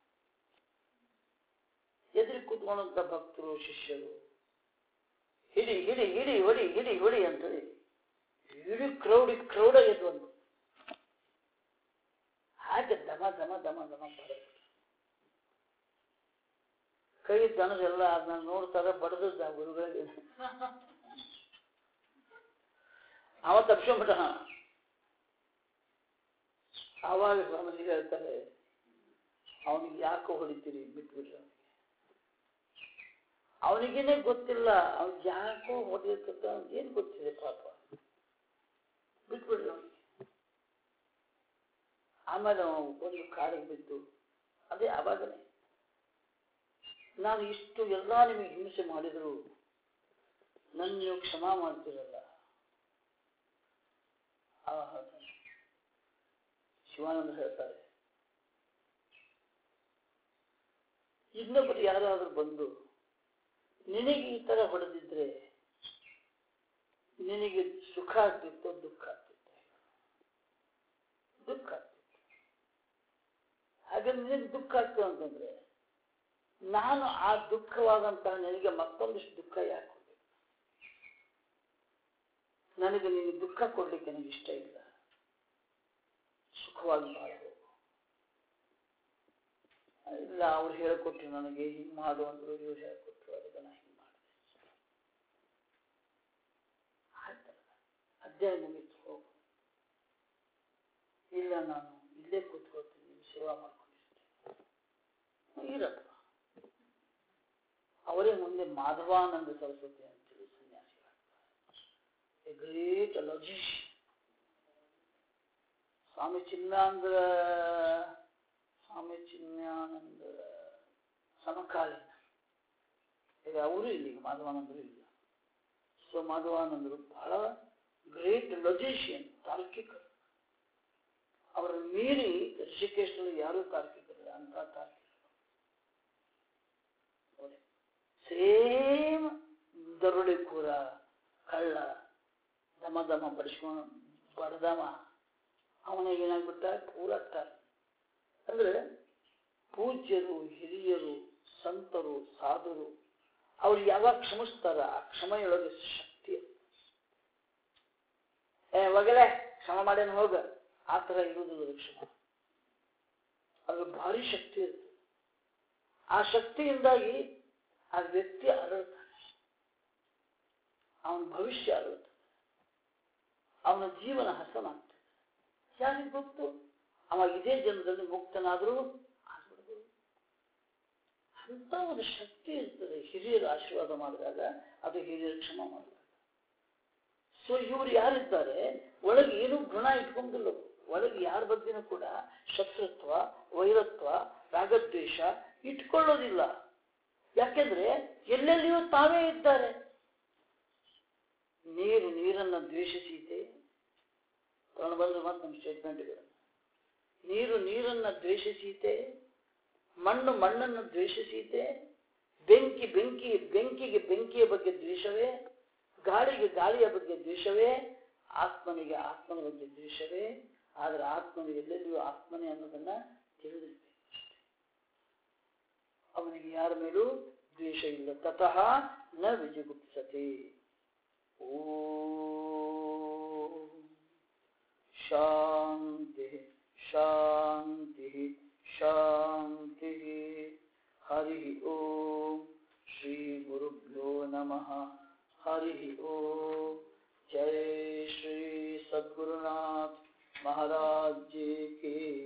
ಎದುರು ಕೂತ್ಕೊಂಡಂತ ಭಕ್ತರು ಶಿಷ್ಯರು ಹಿಡಿ ಹಿಡಿ ಹಿಡಿ ಹೊಡಿ ಹಿಡಿ ಹೊಡಿ ಅಂತೇಳಿ ಇಡೀ ಕ್ರೌಡಿ ಕ್ರೌಡ ಎದ್ದು ಬಂತು ಹಾಗೆ ದಮ ದಮ ದಮ ದಮ ಬಡದು ಕೈ ದನದೆಲ್ಲ ಅದನ್ನ ನೋಡ್ತಾರೆ ಬಡದದ್ದ ಗುರುಗಳಿಗೆ ಅವ ತಪ್ಸ್ಕೊಂಡ್ಬಿಟ್ಟ ಆವಾಗ ಸ್ವಾಮೀಜಿ ಹೇಳ್ತಾರೆ ಅವನಿಗೆ ಯಾಕೋ ಹೊಡಿತೀರಿ ಬಿಟ್ಬಿಟ್ರೆ ಅವನಿಗೆ ಅವನಿಗೇನೆ ಗೊತ್ತಿಲ್ಲ ಅವ್ನಿಗೆ ಯಾಕೋ ಹೊಡೆಯುತ್ತ ಏನ್ ಗೊತ್ತಿದೆ ಪಾಪ ಬಿಟ್ಬಿಡ್ರಿ ಅವನಿಗೆ ಆಮೇಲೆ ಅವನು ಒಂದು ಕಾಡಿಗೆ ಬಿದ್ದು ಅದೇ ಆವಾಗನೇ ನಾನು ಇಷ್ಟು ಎಲ್ಲ ನಿಮಗೆ ಹಿಂಸೆ ಮಾಡಿದ್ರು ನನ್ನ ನೀವು ಕ್ಷಮಾ ಮಾಡ್ತಿರಲ್ಲ ಆವಾಗ ಶಿವಾನಂದ ಹೇಳ್ತಾರೆ ಇನ್ನೊಬ್ಬರು ಯಾರಾದ್ರೂ ಬಂದು ನಿನಗೆ ಈ ತರ ಹೊಡೆದಿದ್ರೆ ನಿನಗೆ ಸುಖ ಆಗ್ತಿತ್ತೋ ದುಃಖ ಆಗ್ತಿತ್ತು ದುಃಖ ಆಗ್ತಿತ್ತು ಹಾಗೆ ನಿನಗೆ ದುಃಖ ಆಗ್ತು ಅಂತಂದ್ರೆ ನಾನು ಆ ದುಃಖವಾದಂತಹ ನಿನಗೆ ಮತ್ತೊಂದಿಷ್ಟು ದುಃಖ ಯಾಕೆ ಕೊಡ್ಬೇಕು ನನಗೆ ನಿನಗೆ ದುಃಖ ಕೊಡ್ಲಿಕ್ಕೆ ನನಗೆ ಇಷ್ಟ ಇಲ್ಲ ಸುಖವಾಗಿ ಬಾಳಬೇಕು ಇಲ್ಲ ಅವ್ರು ಹೇಳಿಕೊಟ್ರು ನನಗೆ ಹಿಂಗೆ ಮಾಡು ಅಂದ್ರು ಇವ್ರು ಹೇಳಿಕೊಟ್ರು ಅದಕ್ಕೆ ನಾ ಹಿಂಗೆ ಮಾಡಿದೆ ಆಯ್ತಲ್ಲ ಅಧ್ಯಾಯ ಮುಗೀತು ಹೋಗು ಇಲ್ಲ ನಾನು ಇಲ್ಲೇ ಕೂತ್ಕೊಳ್ತೀನಿ ನೀವು ಸೇವಾ ಮಾಡ್ಕೊಂಡಿರ್ತೀನಿ ಇರಪ್ಪ ಅವರೇ ಮುಂದೆ ಮಾಧವಾನಂದ ಸರಸ್ವತಿ ಅಂತೇಳಿ ಸನ್ಯಾಸಿಗಳಾಗ್ತಾರೆ ಗ್ರೇಟ್ ಲಾಜಿಷ್ ಸ್ವಾಮಿ ಚಿನ್ನಾನಂದ ಸ್ವಾಮಿ ಚಿನ್ಯಾನಂದ ಸಮಕಾಲೀನ ಈಗ ಅವರು ಇಲ್ಲಿ ಈಗ ಮಾಧವಾನಂದರು ಇಲ್ಲ ಸೊ ಮಾಧವಾನಂದರು ಬಹಳ ಗ್ರೇಟ್ ಲೊಜಿಷಿಯನ್ ತಾರ್ಕಿಕರು ಅವರ ಮೀರಿ ಋಷಿಕೇಶದಲ್ಲಿ ಯಾರೂ ತಾರ್ಕಿಕರಿಲ್ಲ ಅಂತ ತಾರ್ಕಿಕರು ಸೇಮ್ ದರುಳಿ ಕೂರ ಕಳ್ಳ ದಮ ದಮ ಬಡಿಸ್ಕೊಂಡು ಬಡದಮ ಅವನಿಗೆ ಏನಾಗ್ಬಿಟ್ಟ ಪೂರ ಟರ್ ಅಂದ್ರೆ ಪೂಜ್ಯರು ಹಿರಿಯರು ಸಂತರು ಸಾಧುರು ಅವ್ರು ಯಾವಾಗ ಕ್ಷಮಿಸ್ತಾರ ಆ ಕ್ಷಮೆಯೊಳಗೆ ಶಕ್ತಿ ಇರುತ್ತೆ. ಏ ಒಗಲೆ ಕ್ಷಮ ಮಾಡೇನು ಹೋಗ ಆ ಥರ ಇರುವುದಿಲ್ಲ ಕ್ಷಮ ಅದು ಭಾರಿ ಶಕ್ತಿ ಇರ್ತದೆ ಆ ಶಕ್ತಿಯಿಂದಾಗಿ ಆ ವ್ಯಕ್ತಿ ಅರಳ್ತಾನೆ ಅವನ ಭವಿಷ್ಯ ಅರಳುತ್ತದೆ ಅವನ ಜೀವನ ಹಸನಾಗ್ತದೆ ಯಾರಿಗೆ ಗೊತ್ತು ಅವ ಇದೇ ಜನ್ಮದಲ್ಲಿ ಮುಕ್ತನಾದರೂ ಆಗ್ಬಿಡ್ಬೋದು ಅಂತ ಒಂದು ಶಕ್ತಿ ಇರ್ತದೆ ಹಿರಿಯರು ಆಶೀರ್ವಾದ ಮಾಡಿದಾಗ ಅದು ಹಿರಿಯರ ಕ್ಷಮ ಮಾಡಿದಾಗ ಸೊ ಇವರು ಯಾರಿದ್ದಾರೆ ಒಳಗೆ ಏನೂ ಗುಣ ಇಟ್ಕೊಂಡಿಲ್ಲ ಅವ್ರು. ಒಳಗೆ ಯಾರ ಬಗ್ಗೆನೂ ಕೂಡ ಶತ್ರುತ್ವ ವೈರತ್ವ ರಾಗದ್ವೇಷ ಇಟ್ಕೊಳ್ಳೋದಿಲ್ಲ ಯಾಕೆಂದ್ರೆ ಎಲ್ಲೆಲ್ಲಿಯೂ ತಾವೇ ಇದ್ದಾರೆ ನೀರು ನೀರನ್ನು ದ್ವೇಷಿಸೀತೆ ತಗೊಂಡು ಬಂದ್ರೆ ಮತ್ತೆ ನಮ್ಮ ಸ್ಟೇಟ್ಮೆಂಟ್ಗಳು ನೀರು ನೀರನ್ನು ದ್ವೇಷಿಸೀತೆ ಮಣ್ಣು ಮಣ್ಣನ್ನು ದ್ವೇಷಿಸೀತೆ ಬೆಂಕಿ ಬೆಂಕಿ ಬೆಂಕಿಗೆ ಬೆಂಕಿಯ ಬಗ್ಗೆ ದ್ವೇಷವೇ ಗಾಳಿಗೆ ಗಾಳಿಯ ಬಗ್ಗೆ ದ್ವೇಷವೇ ಆತ್ಮನಿಗೆ ಆತ್ಮನ ಬಗ್ಗೆ ದ್ವೇಷವೇ ಆದರೆ ಆತ್ಮನಿಗೆ ಎಲ್ಲೆಲ್ಲಿಯೂ ಆತ್ಮನೇ ಅನ್ನೋದನ್ನ ತಿಳಿದಿರ್ಬೇಕು ಅವನಿಗೆ ಯಾರ ಮೇಲೂ ದ್ವೇಷ ಇಲ್ಲ ತತಃ ನ ವಿಜಗುಪ್ಸತೆ ಓಂ ಶಾಂತಿ ಶಾಂತಿ ಶಾಂತಿ ಹರಿ ಓಂ ಶ್ರೀ ಗುರುಭ್ಯೋ ನಮಃ ಹರಿ ಓಂ ಜಯ ಶ್ರೀ ಸದ್ಗುರುನಾಥ महाराज जी की